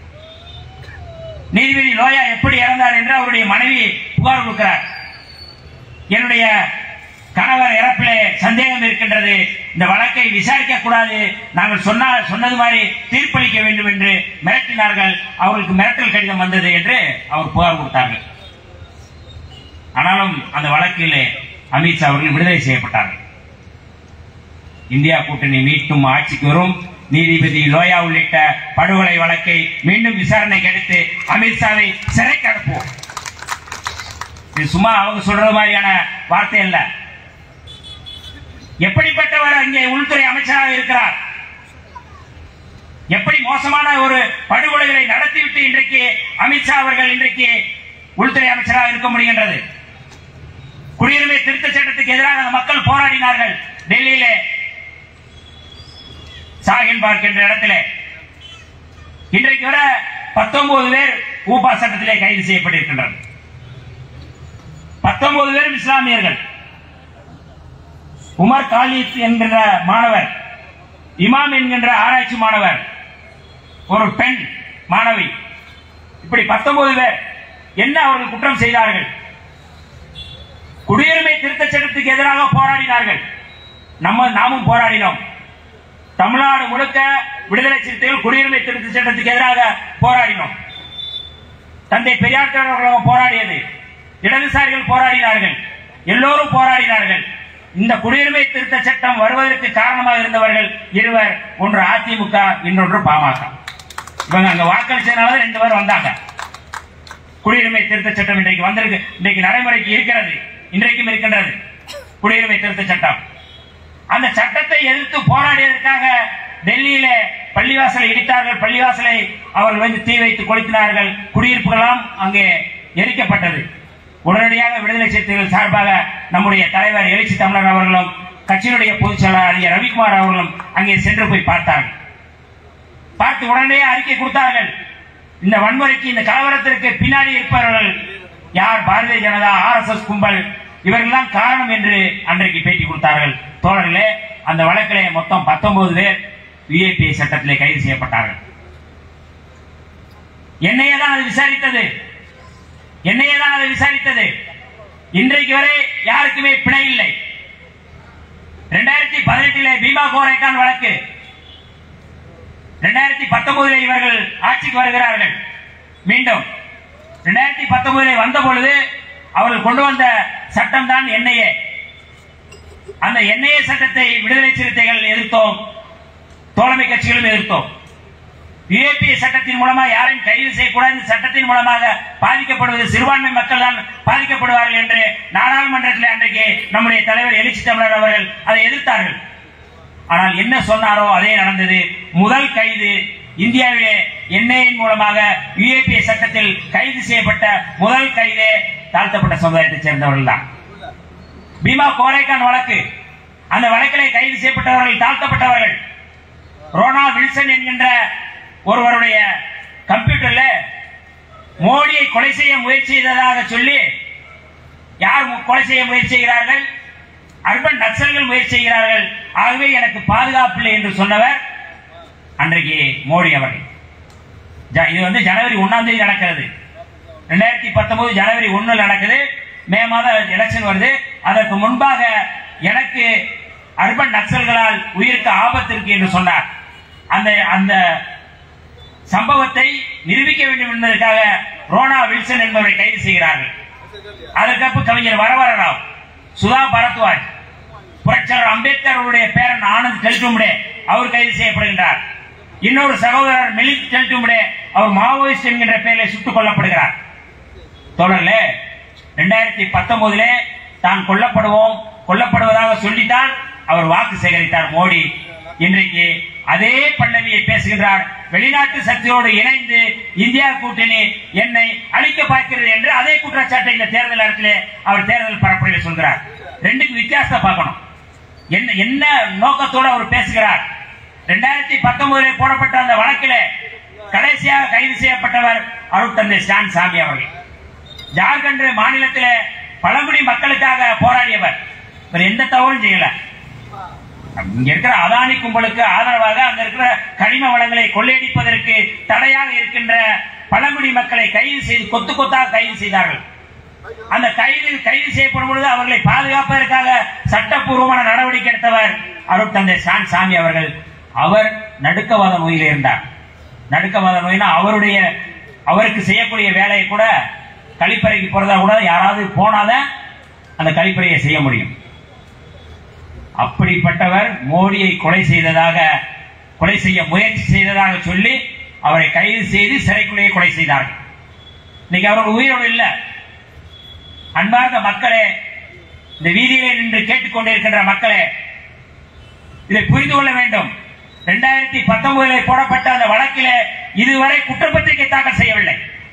நீதிபதி லோயா எப்படி இறந்தார் என்று அவருடைய மனைவி புகார் கொடுக்கிறார் என்னுடைய கணவர் இறப்பிலே சந்தேகம் இருக்கின்றது இந்த வழக்கை விசாரிக்க கூடாது நாங்கள் சொன்ன சொன்னது மாதிரி தீர்ப்பளிக்க வேண்டும் என்று மிரட்டினார்கள் அவர்களுக்கு மிரட்டல் கடிதம் வந்தது என்று அவர் புகார் கொடுத்தார்கள் ஆனாலும் அந்த வழக்கிலே அமித்ஷா அவர்கள் விடுதலை செய்யப்பட்டார்கள் இந்தியா கூட்டணி மீட்டும் ஆட்சிக்கு வரும் நீதிபதி லோயா உள்ளிட்ட படுகொலை வழக்கை மீண்டும் விசாரணைக்கு எடுத்து அமித்ஷாவை சிறைக்கு அனுப்புவோம் இது சும்மா அவங்க சொல்றது மாதிரியான வார்த்தை அல்ல எப்படிப்பட்டவர் அங்கே உள்துறை அமைச்சராக இருக்கிறார் எப்படி மோசமான ஒரு படுகொலைகளை நடத்திவிட்டு இன்றைக்கு அமித்ஷா அவர்கள் இன்றைக்கு உள்துறை அமைச்சராக இருக்க முடிகின்றது குடியுரிமை திருத்த சட்டத்துக்கு எதிராக அந்த மக்கள் போராடினார்கள் டெல்லியிலே சாகின் பார்க் என்ற இடத்திலே இன்றைக்கு வர பத்தொன்பது பேர் ஊபா சட்டத்திலே கைது செய்யப்பட்டிருக்கின்றனர் பத்தொன்பது பேரும் இஸ்லாமியர்கள் உமர் காலித் என்கின்ற மாணவர் இமாம் என்கின்ற ஆராய்ச்சி மாணவர் ஒரு பெண் மாணவி இப்படி பத்தொன்பது பேர் என்ன அவர்கள் குற்றம் செய்தார்கள் குடியுரிமை திருத்த சட்டத்துக்கு எதிராக போராடினார்கள் நம்ம நாமும் போராடினோம் தமிழ்நாடு முழுக்க விடுதலை சிறுத்தைகள் குடியுரிமை திருத்த சட்டத்துக்கு எதிராக போராடினோம் தந்தை பெரியார் அவர்களும் போராடியது இடதுசாரிகள் போராடினார்கள் எல்லோரும் போராடினார்கள் இந்த குடியுரிமை திருத்த சட்டம் வருவதற்கு காரணமாக இருந்தவர்கள் இருவர் ஒன்று அதிமுக இன்னொன்று பாமக இவங்க அங்க வாக்களிச்சதுனால ரெண்டு பேர் வந்தாங்க குடியுரிமை திருத்த சட்டம் இன்றைக்கு வந்திருக்கு இன்றைக்கு நடைமுறைக்கு இருக்கிறது இன்றைக்கும் இருக்கின்றது குடியுரிமை திருத்த சட்டம் அந்த சட்டத்தை எதிர்த்து போராடியதற்காக டெல்லியில பள்ளிவாசலை இடித்தார்கள் பள்ளிவாசலை அவர்கள் வந்து தீ வைத்து கொளுத்தினார்கள் குடியிருப்புகளாம் அங்கே எரிக்கப்பட்டது உடனடியாக விடுதலை சிறுத்தைகள் சார்பாக நம்முடைய தலைவர் எழுச்சி தமிழர் அவர்களும் கட்சியினுடைய பொதுச் செயலாளர் அறிஞர் ரவிக்குமார் அவர்களும் அங்கே சென்று போய் பார்த்தார்கள் பார்த்து உடனே அறிக்கை கொடுத்தார்கள் இந்த வன்முறைக்கு இந்த கலவரத்திற்கு பின்னாடி இருப்பவர்கள் யார் பாரதிய ஜனதா ஆர்எஸ்எஸ் கும்பல் இவர்கள்தான் காரணம் என்று அன்றைக்கு பேட்டி கொடுத்தார்கள் தோழர்களே அந்த வழக்கிலே மொத்தம் 19 பேர் விஐபி சட்டத்திலே கைது செய்யப்பட்டார்கள் என்னையே தான் அது விசாரித்தது என்னையே தான் அதை விசாரித்தது இன்றைக்கு வரை யாருக்குமே பிணை இல்லை இரண்டாயிரத்தி பதினெட்டிலே பீமா கோரேக்கான் வழக்கு இரண்டாயிரத்தி பத்தொன்பதிலே இவர்கள் ஆட்சிக்கு வருகிறார்கள் மீண்டும் இரண்டாயிரத்தி பத்தொன்பதிலே வந்த பொழுது அவர்கள் கொண்டு வந்த சட்டம் தான் என்ஐஏ அந்த என்ஐஏ சட்டத்தை விடுதலை சிறுத்தைகள் எதிர்த்தோம் தோழமை கட்சிகளும் எதிர்த்தோம் யுஏபி சட்டத்தின் மூலமாக யாரையும் கைது செய்யக்கூடாது இந்த சட்டத்தின் மூலமாக பாதிக்கப்படுவது சிறுபான்மை மக்கள் தான் பாதிக்கப்படுவார்கள் என்று நாடாளுமன்றத்தில் அன்றைக்கு நம்முடைய தலைவர் எழுச்சி தமிழர் அவர்கள் அதை எதிர்த்தார்கள் ஆனால் என்ன சொன்னாரோ அதே நடந்தது முதல் கைது இந்தியாவிலே என்ஐயின் மூலமாக யுஏபி சட்டத்தில் கைது செய்யப்பட்ட முதல் கைதே தாழ்த்தப்பட்ட சமுதாயத்தைச் சேர்ந்தவர்கள் தான் பீமா கோரைக்கான் வழக்கு அந்த வழக்கிலே கைது செய்யப்பட்டவர்கள் தாழ்த்தப்பட்டவர்கள் ரோனா வில்சன் என்கின்ற ஒருவருடைய கம்ப்யூட்டர்ல மோடியை கொலை செய்ய முயற்சி செய்ததாக சொல்லி யார் மு- கொலை செய்ய முயற்சி செய்கிறார்கள் அர்பன் நக்சல்கள் முயற்சி செய்கிறார்கள் ஆகவே எனக்கு பாதுகாப்பு இல்லை என்று சொன்னவர் அன்றைக்கு மோடி அவர்கள் ஜ- இது வந்து ஜனவரி ஒன்னாம் தேதி நடக்கிறது ரெண்டாயிரத்தி பத்தொன்பது ஜனவரி ஒண்ணுல நடக்குது மே மாதம் எலெக்ஷன் வருது அதற்கு முன்பாக எனக்கு அர்பன் நக்சல்களால் உயிருக்கு ஆபத்து இருக்கு என்று சொன்னார் அந்த அந்த சம்பவத்தை நிரூபிக்க வேண்டும் என்பதற்காக ரோனா வில்சன் என்பவரை கைது செய்கிறார்கள் அதற்கப்பு கவிஞர் வரவர ராவ் சுதா பரத்வாஜ் புரட்சியாளர் அம்பேத்கர் அவருடைய பேரன் ஆனந்த் டெல்டும்டே அவர் கைது செய்யப்படுகின்றார் இன்னொரு சகோதரர் மெலித் டெல்டும்டே அவர் மாவோயிஸ்ட் என்கின்ற பெயரில் சுட்டுக் கொல்லப்படுகிறார் தொடர்ல ரெண்டாயிரத்தி பத்தொன்பதிலே தான் கொல்லப்படுவோம் கொல்லப்படுவதாக சொல்லித்தான் அவர் வாக்கு சேகரித்தார் மோடி இன்றைக்கு அதே பல்லவியை பேசுகின்றார் வெளிநாட்டு சக்தியோடு இணைந்து இந்தியா கூட்டணி என்னை அழிக்க பார்க்கிறது என்று அதே குற்றச்சாட்டை இந்த தேர்தல் நேரத்திலே அவர் தேர்தல் பரப்புரையில் சொல்கிறார் ரெண்டுக்கு வித்தியாசத்தை பார்க்கணும் என்ன என்ன நோக்கத்தோடு அவர் பேசுகிறார் ரெண்டாயிரத்தி பத்தொன்பதிலே போடப்பட்ட அந்த வழக்கிலே கடைசியாக கைது செய்யப்பட்டவர் அருட்தந்தை ஸ்டான் சாமி அவர்கள் ஜார்க்கண்ட் மாநிலத்திலே பழங்குடி மக்களுக்காக போராடியவர் இவர் எந்த தவறும் செய்யல இங்க இருக்கிற அதானி கும்பலுக்கு ஆதரவாக அங்க இருக்கிற கனிம வளங்களை கொள்ளையடிப்பதற்கு தடையாக இருக்கின்ற பழங்குடி மக்களை கைது செய்து கொத்து கொத்தாக கைது செய்தார்கள் அந்த கைது கைது செய்யப்படும் பொழுது அவர்களை பாதுகாப்பதற்காக சட்டப்பூர்வமான நடவடிக்கை எடுத்தவர் அருட்தந்தை சான் சாமி அவர்கள் அவர் நடுக்கவாத நோயில் இருந்தார் நடுக்கவாத நோயினா அவருடைய அவருக்கு செய்யக்கூடிய வேலையை கூட கழிப்பறைக்கு போறதா கூட யாராவது போனாதான் அந்த கழிப்பறையை செய்ய முடியும் அப்படிப்பட்டவர் மோடியை கொலை செய்ததாக கொலை செய்ய முயற்சி செய்ததாக சொல்லி அவரை கைது செய்து சிறைக்குள்ளேயே கொலை செய்தார்கள் இன்னைக்கு அவர் உயிரோடு இல்ல அன்பார்ந்த மக்களே இந்த வீதியிலே நின்று கேட்டுக்கொண்டிருக்கின்ற மக்களே இதை புரிந்து கொள்ள வேண்டும் இரண்டாயிரத்தி பத்தொன்பதில் போடப்பட்ட அந்த வழக்கிலே இதுவரை குற்றப்பத்திரிகை தாக்கல் செய்யவில்லை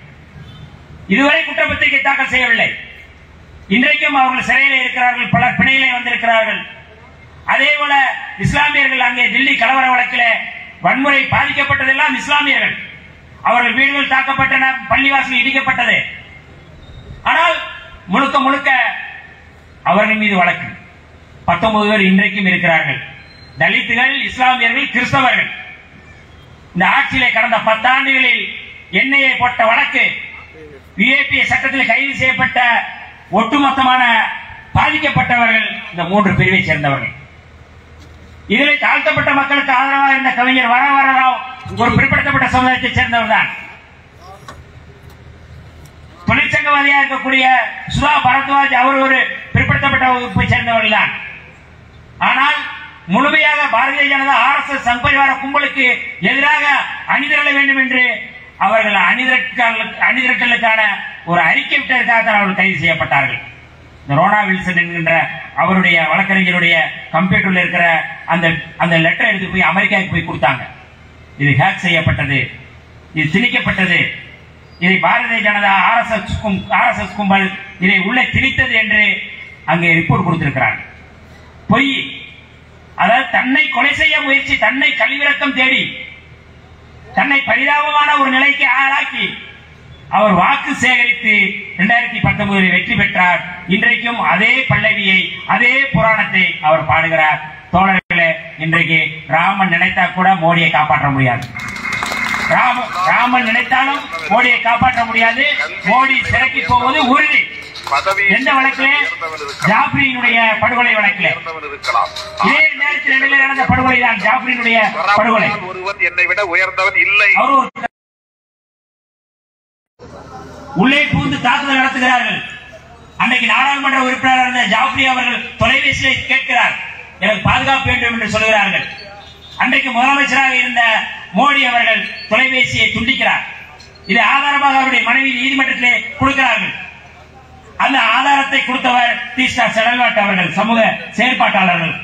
இதுவரை குற்றப்பத்திரிகை தாக்கல் செய்யவில்லை இன்றைக்கும் அவர்கள் சிறையில் இருக்கிறார்கள் பலர் பிணையிலே வந்திருக்கிறார்கள் அதே போல இஸ்லாமியர்கள் அங்கே தில்லி கலவர வழக்கிலே வன்முறை பாதிக்கப்பட்டதெல்லாம் இஸ்லாமியர்கள் அவர்கள் வீடுகள் தாக்கப்பட்டன பள்ளிவாசல் இடிக்கப்பட்டது ஆனால் முழுக்க முழுக்க அவர்கள் மீது வழக்கு பத்தொன்பது பேர் இன்றைக்கும் இருக்கிறார்கள் தலித்துகள் இஸ்லாமியர்கள் கிறிஸ்தவர்கள் இந்த ஆட்சியிலே கடந்த பத்தாண்டுகளில் எண்ணெயை போட்ட வழக்கு விஏபி சட்டத்தில் கைது செய்யப்பட்ட ஒட்டுமொத்தமான பாதிக்கப்பட்டவர்கள் இந்த மூன்று பிரிவை சேர்ந்தவர்கள் இதில் தாழ்த்தப்பட்ட மக்களுக்கு ஆதரவாக இருந்த கவிஞர் வர வரராவ் ஒரு பிற்படுத்தப்பட்ட சமுதாயத்தைச் சேர்ந்தவர் தான் தொழிற்சங்கவாதியாக இருக்கக்கூடிய சுதா பரத்வாஜ் அவர் ஒரு பிற்படுத்தப்பட்ட வகுப்பை சேர்ந்தவர்கள் தான் ஆனால் முழுமையாக Bharatiya Janata R S S சங்பரிவார கும்பலுக்கு எதிராக அணிதிரள வேண்டும் என்று அவர்கள் அணிதிரட்டல் அணிதிரட்டலுக்கான ஒரு அறிக்கை விட்டதற்காக தான் அவர்கள் கைது செய்யப்பட்டார்கள் இந்த ரோனா வில்சன் என்கின்ற அவருடைய வழக்கறிஞருடைய கம்ப்யூட்டர்ல இருக்கிற அந்த அந்த லெட்டர் எடுத்து போய் அமெரிக்காவுக்கு போய் கொடுத்தாங்க இது ஹேக் செய்யப்பட்டது இது திணிக்கப்பட்டது இதை பாரதிய ஜனதா ஆர்எஸ்எஸ் ஆர்எஸ்எஸ் கும்பல் இதை உள்ளே திணித்தது என்று அங்கே ரிப்போர்ட் கொடுத்திருக்கிறாங்க பொய் அதாவது தன்னை கொலை செய்ய முயற்சி தன்னை கழிவிறக்கம் தேடி தன்னை பரிதாபமான ஒரு நிலைக்கு ஆளாக்கி அவர் வாக்கு சேகரித்து இரண்டாயிரத்தி பத்தொன்பதில் வெற்றி பெற்றார் இன்றைக்கும் அதே பல்லவியை அதே புராணத்தை அவர் பாடுகிறார் தோழர்களே இன்றைக்கு ராமன் நினைத்தா கூட மோடியை காப்பாற்ற முடியாது ராம ராமன் நினைத்தாலும் மோடியை காப்பாற்ற முடியாது மோடி சிறைக்கு போவது உறுதி பதவியில் எந்த வழக்கிலே உயர்ந்தவன் இருக்கலாம். ஜாப்ரியினுடைய படுகொலை வழக்கிலே உயர்ந்தவன் இருக்கலாம் இதே ரெண்டாயிரத்தி ரெண்டுல நடந்த படுகொலை தான் ஜாப்ரியினுடைய படுகொலை வராமல் ஒருவன் என்னை விட உயர்ந்தவன் இல்லை அவர் ஒரு உள்ளே புகுந்து தாக்குதல் நடத்துகிறார்கள் அன்னைக்கு நாடாளுமன்ற உறுப்பினராக இருந்த ஜாப்ரி அவர்கள் தொலைபேசியை கேட்கிறார் எனக்கு பாதுகாப்பு வேண்டும் என்று சொல்கிறார்கள் அன்றைக்கு முதலமைச்சராக இருந்த மோடி அவர்கள் தொலைபேசியை துண்டிக்கிறார் இது ஆதாரமாக அவருடைய மனைவி நீதிமன்றத்திலே கொடுக்கிறார்கள் அந்த ஆதாரத்தை கொடுத்தவர் தீஸ்டா செடல்வாட் அவர்கள் சமூக செயற்பாட்டாளர்கள்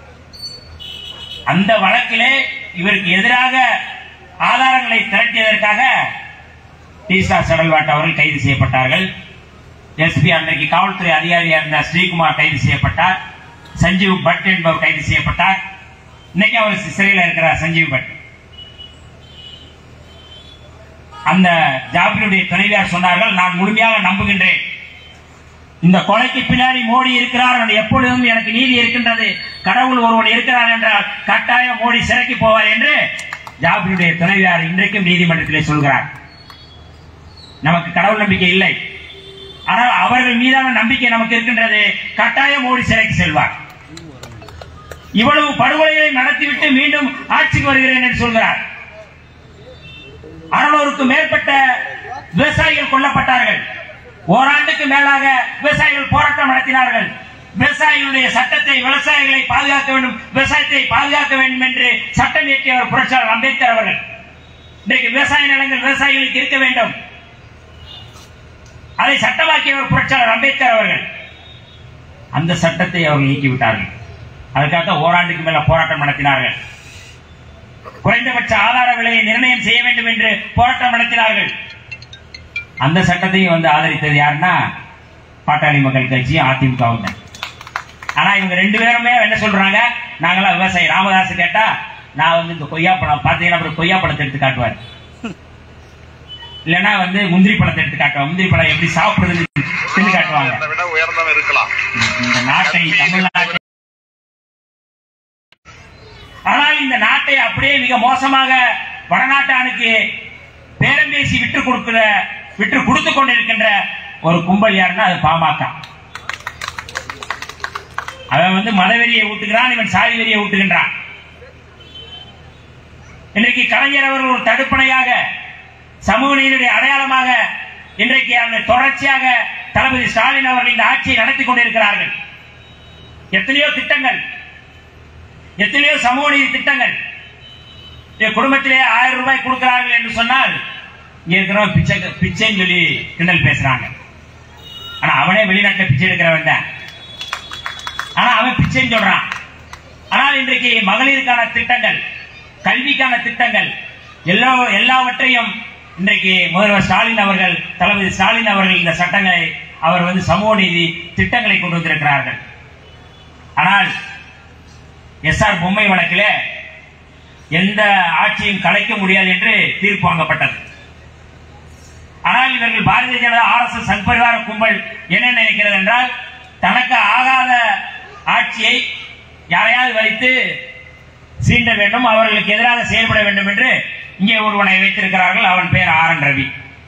அந்த வழக்கிலே இவருக்கு எதிராக ஆதாரங்களை திரட்டியதற்காக டீஸ்டா செடல்வாட் அவர்கள் கைது செய்யப்பட்டார்கள் எஸ்பி அன்றைக்கு காவல்துறை அதிகாரியா இருந்த ஸ்ரீகுமார் கைது செய்யப்பட்டார் சஞ்சீவ் பட் என்பவர் கைது செய்யப்பட்டார் இன்னைக்கு அவர் சிறையில் இருக்கிறார் சஞ்சீவ் பட் அந்த ஜாபினுடைய துணைவியார் சொன்னார்கள் நான் முழுமையாக நம்புகின்றேன் இந்த கொலைக்கு பின்னாடி மோடி இருக்கிறார் என்று எப்பொழுதும் எனக்கு நீதி இருக்கின்றது கடவுள் ஒருவன் இருக்கிறார் என்றால் கட்டாயம் மோடி சிறைக்கு போவார் என்று ஜாபினுடைய துணைவியார் இன்றைக்கும் நீதிமன்றத்திலே சொல்கிறார் நமக்கு கடவுள் நம்பிக்கை இல்லை ஆனால் அவர்கள் மீதான நம்பிக்கை நமக்கு இருக்கின்றது கட்டாயம் மோடி சிறைக்கு செல்வார் இவ்வளவு படுகொலைகளை நடத்திவிட்டு மீண்டும் ஆட்சிக்கு வருகிறேன் என்று சொல்கிறார் அறுநூறுக்கும் மேற்பட்ட விவசாயிகள் கொல்லப்பட்டார்கள் ஓராண்டுக்கு மேலாக விவசாயிகள் போராட்டம் நடத்தினார்கள் விவசாயிகளுடைய சட்டத்தை விவசாயிகளை பாதுகாக்க வேண்டும் விவசாயத்தை பாதுகாக்க வேண்டும் என்று சட்டம் இயற்றியவர் புரட்சியாளர் அம்பேத்கர் அவர்கள் இன்றைக்கு விவசாய நிலங்கள் விவசாயிகளுக்கு இருக்க வேண்டும் அதை சட்டமாக்கியவர் புரட்சியாளர் அம்பேத்கர் அவர்கள் அந்த சட்டத்தை அவர்கள் நீக்கிவிட்டார்கள் அதுக்காக ஓராண்டுக்கு மேல போராட்டம் நடத்தினார்கள் குறைந்தபட்ச ஆதார விலையை நிர்ணயம் செய்ய வேண்டும் என்று போராட்டம் நடத்தினார்கள் அந்த சட்டத்தையும் வந்து ஆதரித்தது யாருன்னா பாட்டாளி மக்கள் கட்சி அதிமுகவும் தான் ஆனா இவங்க ரெண்டு பேருமே என்ன சொல்றாங்க நாங்களாம் விவசாயி ராமதாஸ் கேட்டா நான் வந்து இந்த கொய்யா பழம் பாத்தீங்கன்னா அப்புறம் கொய்யா பழத்தை எடுத்து காட்டுவார் இல்லைன்னா வந்து முந்திரி பழத்தை எடுத்து காட்டுவாங்க முந்திரி பழம் எப்படி சாப்பிடுறது தின்னு காட்டுவாங்க என்னை விட உயர்ந்தவன் இருக்கலாம் இந்த நாட்டை தமிழ்நாட்டை ஆனால் இந்த நாட்டை அப்படியே மிக மோசமாக வடநாட்டானுக்கு பேரம் பேசி விட்டு கொடுக்கிற விட்டு கொடுத்து கொண்டிருக்கின்ற ஒரு கும்பல் யாருன்னா அது பாமக அவன் வந்து மதவெறியை ஊட்டுகிறான் இவன் சாதி வெறியை ஊட்டுகின்றான் இன்றைக்கு கலைஞர் அவர்கள் ஒரு தடுப்பணையாக சமூக நீதியுடைய அடையாளமாக இன்றைக்கு அந்த தொடர்ச்சியாக தளபதி ஸ்டாலின் அவர்கள் இந்த ஆட்சியை நடத்தி கொண்டிருக்கிறார்கள் எத்தனையோ திட்டங்கள் எத்தனையோ சமூக நீதி திட்டங்கள் என் குடும்பத்திலே ஆயிரம் ரூபாய் கொடுக்கிறார்கள் என்று சொன்னால் இங்க இருக்கிறவன் பிச்சை பிச்சைன்னு சொல்லி கிண்டல் பேசுறாங்க ஆனா அவனே வெளிநாட்டுல பிச்சை எடுக்கிறவன் தான் ஆனா அவன் பிச்சைன்னு சொல்றான் ஆனால் இன்றைக்கு மகளிருக்கான திட்டங்கள் கல்விக்கான திட்டங்கள் எல்லா எல்லாவற்றையும் இன்றைக்கு முதல்வர் ஸ்டாலின் அவர்கள் தளபதி ஸ்டாலின் அவர்கள் இந்த சட்டங்களை அவர் வந்து சமூக நீதி திட்டங்களை கொண்டு வந்திருக்கிறார்கள் ஆனால் எஸ் ஆர் பொம்மை வழக்கிலே எந்த ஆட்சியும் கலைக்க முடியாது என்று தீர்ப்பு வாங்கப்பட்டது ஆனால் இவர்கள் Bharatiya Janata R S S Sangh Parivar கும்பல் என்ன நினைக்கிறது என்றால் தனக்கு ஆகாத ஆட்சியை யாரையாவது வைத்து சீண்ட வேண்டும் அவர்களுக்கு எதிராக செயல்பட வேண்டும் என்று இங்கே ஒருவனை வைத்திருக்கிறார்கள் அவன் பெயர் ஆர் என் ரவி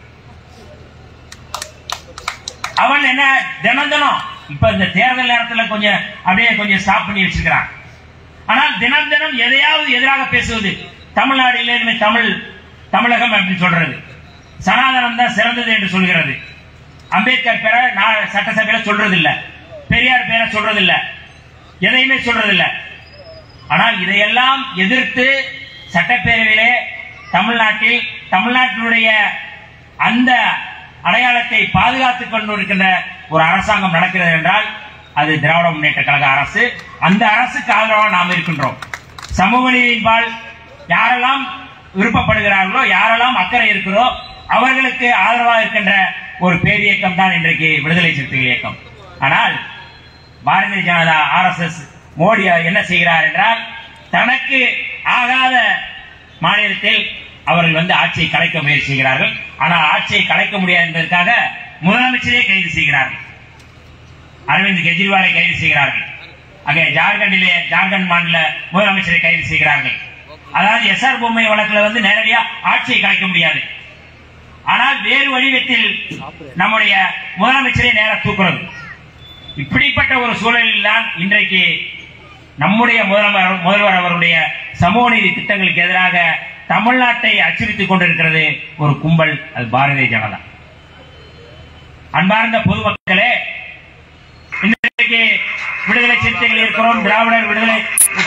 அவன் என்ன தினம் தினம் இப்ப இந்த தேர்தல் நேரத்துல கொஞ்சம் அப்படியே கொஞ்சம் ஸ்டாப் பண்ணி வச்சிருக்கிறான் ஆனால் தினம் தினம் எதையாவது எதிராக பேசுவது தமிழ்நாட்டில் இனிமே தமிழ் தமிழகம் அப்படின்னு சொல்றது சனாதனம் தான் சிறந்தது என்று சொல்கிறது அம்பேத்கர் பேரை நான் சட்டசபையில சொல்றது இல்ல பெரியார் பேரை சொல்றது இல்ல எதையுமே சொல்றது இல்ல ஆனால் இதையெல்லாம் எதிர்த்து சட்டப்பேரவையிலே தமிழ்நாட்டில் தமிழ்நாட்டினுடைய அந்த அடையாளத்தை பாதுகாத்துக் கொண்டிருக்கின்ற ஒரு அரசாங்கம் நடக்கிறது என்றால் அது திராவிட முன்னேற்ற கழக அரசு அந்த அரசுக்கு ஆதரவாக நாம் இருக்கின்றோம் சமூக நீதியின்பால் யாரெல்லாம் விருப்பப்படுகிறார்களோ யாரெல்லாம் அக்கறை இருக்கிறோ அவர்களுக்கு ஆதரவாக இருக்கின்ற ஒரு பேரியக்கம் தான் இன்றைக்கு விடுதலை சிறுத்தைகள் இயக்கம் ஆனால் பாரதிய ஜனதா ஆர்எஸ்எஸ் மோடி என்ன செய்கிறார் என்றால் தனக்கு ஆகாத மாநிலத்தில் அவர்கள் வந்து ஆட்சியை கலைக்க முயற்சி செய்கிறார்கள் ஆனால் ஆட்சியை கலைக்க முடியாது என்பதற்காக முதலமைச்சரே கைது செய்கிறார்கள் அரவிந்த் கெஜ்ரிவாலை கைது செய்கிறார்கள் அங்கே ஜார்க்கண்டிலே ஜார்க்கண்ட் மாநில முதலமைச்சரை கைது செய்கிறார்கள் அதாவது எஸ்ஆர் பொம்மை வழக்குல வந்து நேரடியா ஆட்சியை கலைக்க முடியாது ஆனால் வேறு வடிவத்தில் நம்முடைய முதலமைச்சரை நேர தூக்குறது இப்படிப்பட்ட ஒரு சூழலில் தான் இன்றைக்கு நம்முடைய முதல்வர் முதல்வர் அவருடைய சமூக நீதி திட்டங்களுக்கு எதிராக தமிழ்நாட்டை அச்சுறுத்திக் கொண்டிருக்கிறது ஒரு கும்பல் அது பாரதிய ஜனதா அன்பார்ந்த பொதுமக்களே இன்றைக்கு விடுதலை சிறுத்தைகள் இருக்கிறோம் திராவிடர் விடுதலை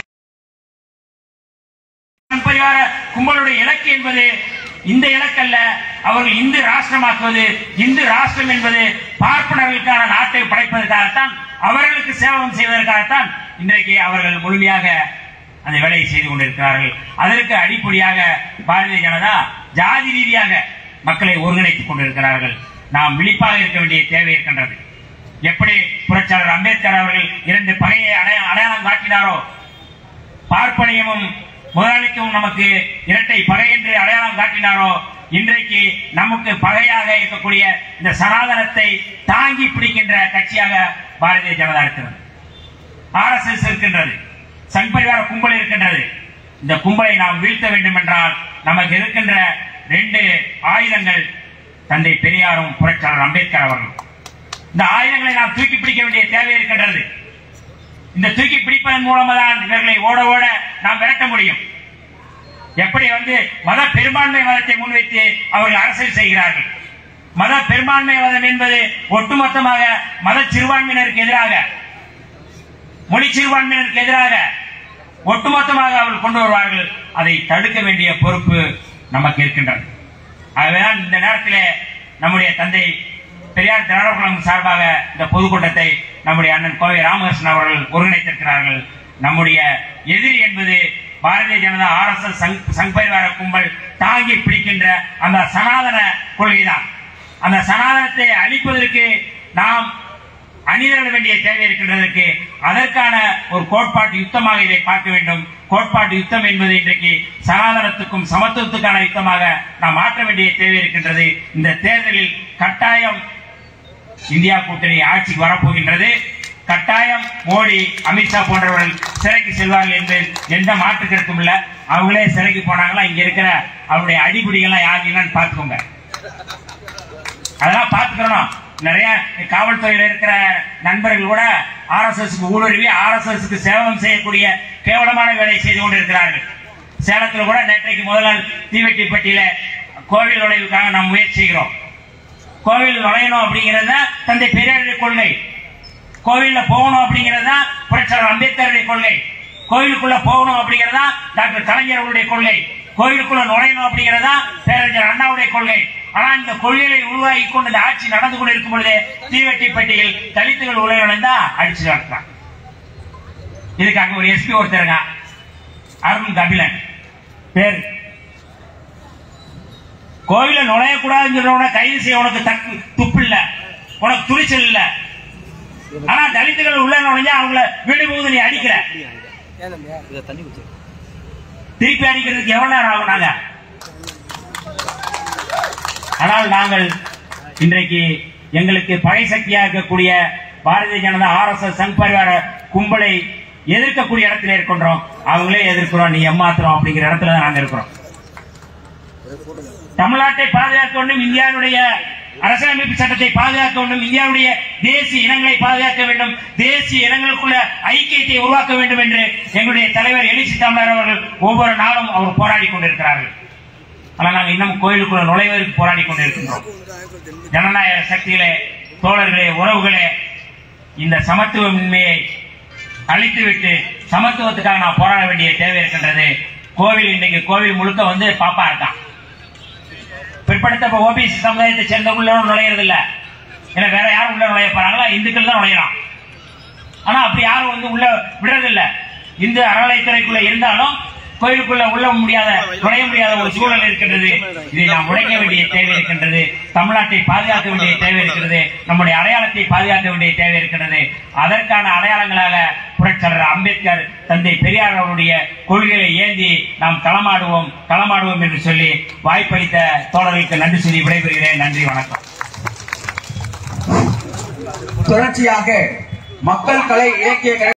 பரிவார கும்பலுடைய இலக்கு என்பது இந்த இலக்கல்ல அவர்கள் இந்து ராஷ்டிரமாக்குவது இந்து ராஷ்டிரம் என்பது பார்ப்பனர்களுக்கான நாட்டை படைப்பதற்காகத்தான் அவர்களுக்கு சேவகம் செய்வதற்காகத்தான் இன்றைக்கு அவர்கள் முழுமையாக அந்த வேலையை செய்து கொண்டிருக்கிறார்கள் அதற்கு அடிப்படையாக பாரதிய ஜனதா ஜாதி ரீதியாக மக்களை ஒருங்கிணைத்துக் கொண்டிருக்கிறார்கள் நாம் விழிப்பாக இருக்க வேண்டிய தேவை இருக்கின்றது எப்படி புரட்சியாளர் அம்பேத்கர் அவர்கள் இரண்டு பகையை அடைய- அடையாளம் காட்டினாரோ பார்ப்பனியமும் முதலாளிக்கும் நமக்கு இரட்டை பகை என்று அடையாளம் காட்டினாரோ இன்றைக்கு நமக்கு பகையாக இருக்கக்கூடிய இந்த சனாதனத்தை தாங்கி பிடிக்கின்ற கட்சியாக பாரதிய ஜனதா இருக்கிறது ஆர்எஸ்எஸ் இருக்கின்றது சங் பரிவார கும்பல் இருக்கின்றது இந்த கும்பலை நாம் வீழ்த்த வேண்டும் என்றால் நமக்கு இருக்கின்ற ரெண்டு ஆயுதங்கள் தந்தை பெரியாரும் புரட்சியாளர் அம்பேத்கர் அவர்களும் இந்த ஆயுதங்களை நாம் தூக்கி பிடிக்க வேண்டிய தேவை இருக்கின்றது இந்த தூக்கி பிடிப்பதன் மூலமா தான் இவர்களை ஓட ஓட நாம் விரட்ட முடியும் எப்படி வந்து மத பெரும்பான்மை மதத்தை முன்வைத்து அவர்கள் அரசியல் செய்கிறார்கள் மத பெரும்பான்மை மதம் என்பது ஒட்டுமொத்தமாக மத சிறுபான்மையினருக்கு எதிராக மொழி சிறுபான்மையினருக்கு எதிராக ஒட்டுமொத்தமாக அவர்கள் கொண்டு வருவார்கள் அதை தடுக்க வேண்டிய பொறுப்பு நமக்கு இருக்கின்றது ஆகவேதான் இந்த நேரத்திலே நம்முடைய தந்தை பெரியார் திராவிட கழகம் சார்பாக இந்த பொதுக்கூட்டத்தை நம்முடைய அண்ணன் கோவை ராமகிருஷ்ணன் அவர்கள் ஒருங்கிணைத்திருக்கிறார்கள் நம்முடைய எதிரி என்பது Bharatiya Janata R S S Sangh Parivar கும்பல் தாங்கி பிடிக்கின்ற அந்த சனாதன கொள்கைதான் அந்த சனாதனத்தை அழிப்பதற்கு நாம் அணிதிரள வேண்டிய தேவை இருக்கின்றதற்கு அதற்கான ஒரு கோட்பாட்டு யுத்தமாக இதை பார்க்க வேண்டும் கோட்பாட்டு யுத்தம் என்பது இன்றைக்கு சனாதனத்துக்கும் சமத்துவத்துக்கான யுத்தமாக நாம் மாற்ற வேண்டிய தேவை இருக்கின்றது இந்த தேர்தலில் கட்டாயம் இந்தியா கூட்டணி ஆட்சிக்கு வரப்போகின்றது கட்டாயம் மோடி அமித்ஷா போன்றவர்கள் சிறைக்கு செல்வார்கள் என்று எந்த மாற்று கருத்தும் இல்ல அவங்களே சிறைக்கு போனாங்களா இங்க இருக்கிற அவருடைய அடிப்படைகள்லாம் யார் இல்லைன்னு பார்த்துக்கோங்க அதெல்லாம் பார்த்துக்கிறோம் நிறைய காவல்துறையில் இருக்கிற நண்பர்கள் கூட ஆர்எஸ்எஸ் ஊடுருவி ஆர்எஸ்எஸ் சேவகம் செய்யக்கூடிய கேவலமான வேலையை செய்து கொண்டிருக்கிறார்கள் சேலத்தில் கூட நேற்றைக்கு முதல் நாள் தீவெட்டிப்பட்டியில கோவில் நுழைவுக்காக நாம் முயற்சி செய்கிறோம் கோவில் நுழையணும் அப்படிங்கிறது தான் தந்தை பெரியாருடைய கொள்கை கோவில்ல போகணும் அப்படிங்கிறது தான் புரட்சியாளர் அம்பேத்கருடைய கொள்கை கோயிலுக்குள்ள போகணும் அப்படிங்கிறது தான் டாக்டர் கலைஞர் அவருடைய கொள்கை கோயிலுக்குள்ள நுழையணும் அப்படிங்கிறது தான் பேரறிஞர் அண்ணாவுடைய கொள்கை ஆனா இந்த கொள்கைகளை உருவாக்கி கொண்டு இந்த ஆட்சி நடந்து கொண்டு இருக்கும் பொழுது தீவெட்டிப்பட்டியில் தலித்துகள் உலக நுழைந்தா அடிச்சு நடத்தான் இதுக்கு அங்க ஒரு எஸ்பி ஒருத்தருங்க அருண் கபிலன் பேர் கோவில நுழையக்கூடாதுன்னு சொல்றவன கைது செய்ய உனக்கு தக்கு துப்பு இல்ல உனக்கு துணிச்சல் இல்ல ஆனா தலித்துகள் உள்ள நுழைஞ்சா அவங்கள வீடு போகுது நீ அடிக்கிற இதை தண்ணி குடிச்சு திருப்பி அடிக்கிறதுக்கு எவ்வளவு நேரம் ஆகும் நாங்க ஆனால் நாங்கள் இன்றைக்கு எங்களுக்கு பகை சக்தியாக இருக்கக்கூடிய Bharatiya Janata R S S Sangh Parivar கும்பலை எதிர்க்கக்கூடிய இடத்துல இருக்கின்றோம் அவங்களே எதிர்க்கிறோம் நீ ஏமாத்துறோம் அப்படிங்கிற இடத்துல தான் நாங்க இருக்கிறோம் தமிழ்நாட்டை பாதுகாக்க வேண்டும் இந்தியாவுடைய அரசியலமைப்பு சட்டத்தை பாதுகாக்க வேண்டும் இந்தியாவுடைய தேசிய இனங்களை பாதுகாக்க வேண்டும் தேசிய இனங்களுக்குள்ள ஐக்கியத்தை உருவாக்க வேண்டும் என்று எங்களுடைய தலைவர் எழுச்சி தமிழர் அவர்கள் ஒவ்வொரு நாளும் அவர் போராடி கொண்டிருக்கிறார்கள் ஆனால் நாங்கள் இன்னும் கோயிலுக்குள்ள நுழைவதற்கு போராடி கொண்டிருக்கின்றோம் ஜனநாயக சக்திகளே தோழர்களே உறவுகளே இந்த சமத்துவமின்மையை அழித்துவிட்டு சமத்துவத்துக்காக நான் போராட வேண்டிய தேவை இருக்கின்றது கோவில் இன்னைக்கு கோவில் முழுக்க வந்து பாப்பா இருக்கான் பிற்படுத்த ஓபிசி சமுதாயத்தை சேர்ந்தவங்க நுழையிறது இல்ல ஏன்னா வேற யாரும் உள்ள நுழைய போறாங்களா இந்துக்கள் தான் நுழையலாம் ஆனா அப்படி யாரும் வந்து உள்ள விடுறதில்ல இந்து அறநிலைத்துறைக்குள்ள இருந்தாலும் கோயிலுக்குள்ள உள்ள முடியாத நுழைய முடியாத ஒரு சூழல் இருக்கின்றது இதை நாம் உடைக்க வேண்டிய தேவை இருக்கின்றது தமிழ்நாட்டை பாதுகாக்க வேண்டிய தேவை இருக்கிறது நம்முடைய அடையாளத்தை பாதுகாக்க வேண்டிய தேவை இருக்கின்றது அதற்கான அடையாளங்களாக புரட்சியாளர் அம்பேத்கர் தந்தை பெரியார் அவருடைய கொள்கைகளை ஏந்தி நாம் களமாடுவோம் களமாடுவோம் என்று சொல்லி வாய்ப்பளித்த தோழர்களுக்கு நன்றி சொல்லி விடைபெறுகிறேன் நன்றி வணக்கம் தொடர்ச்சியாக மக்கள் கலை இலக்கிய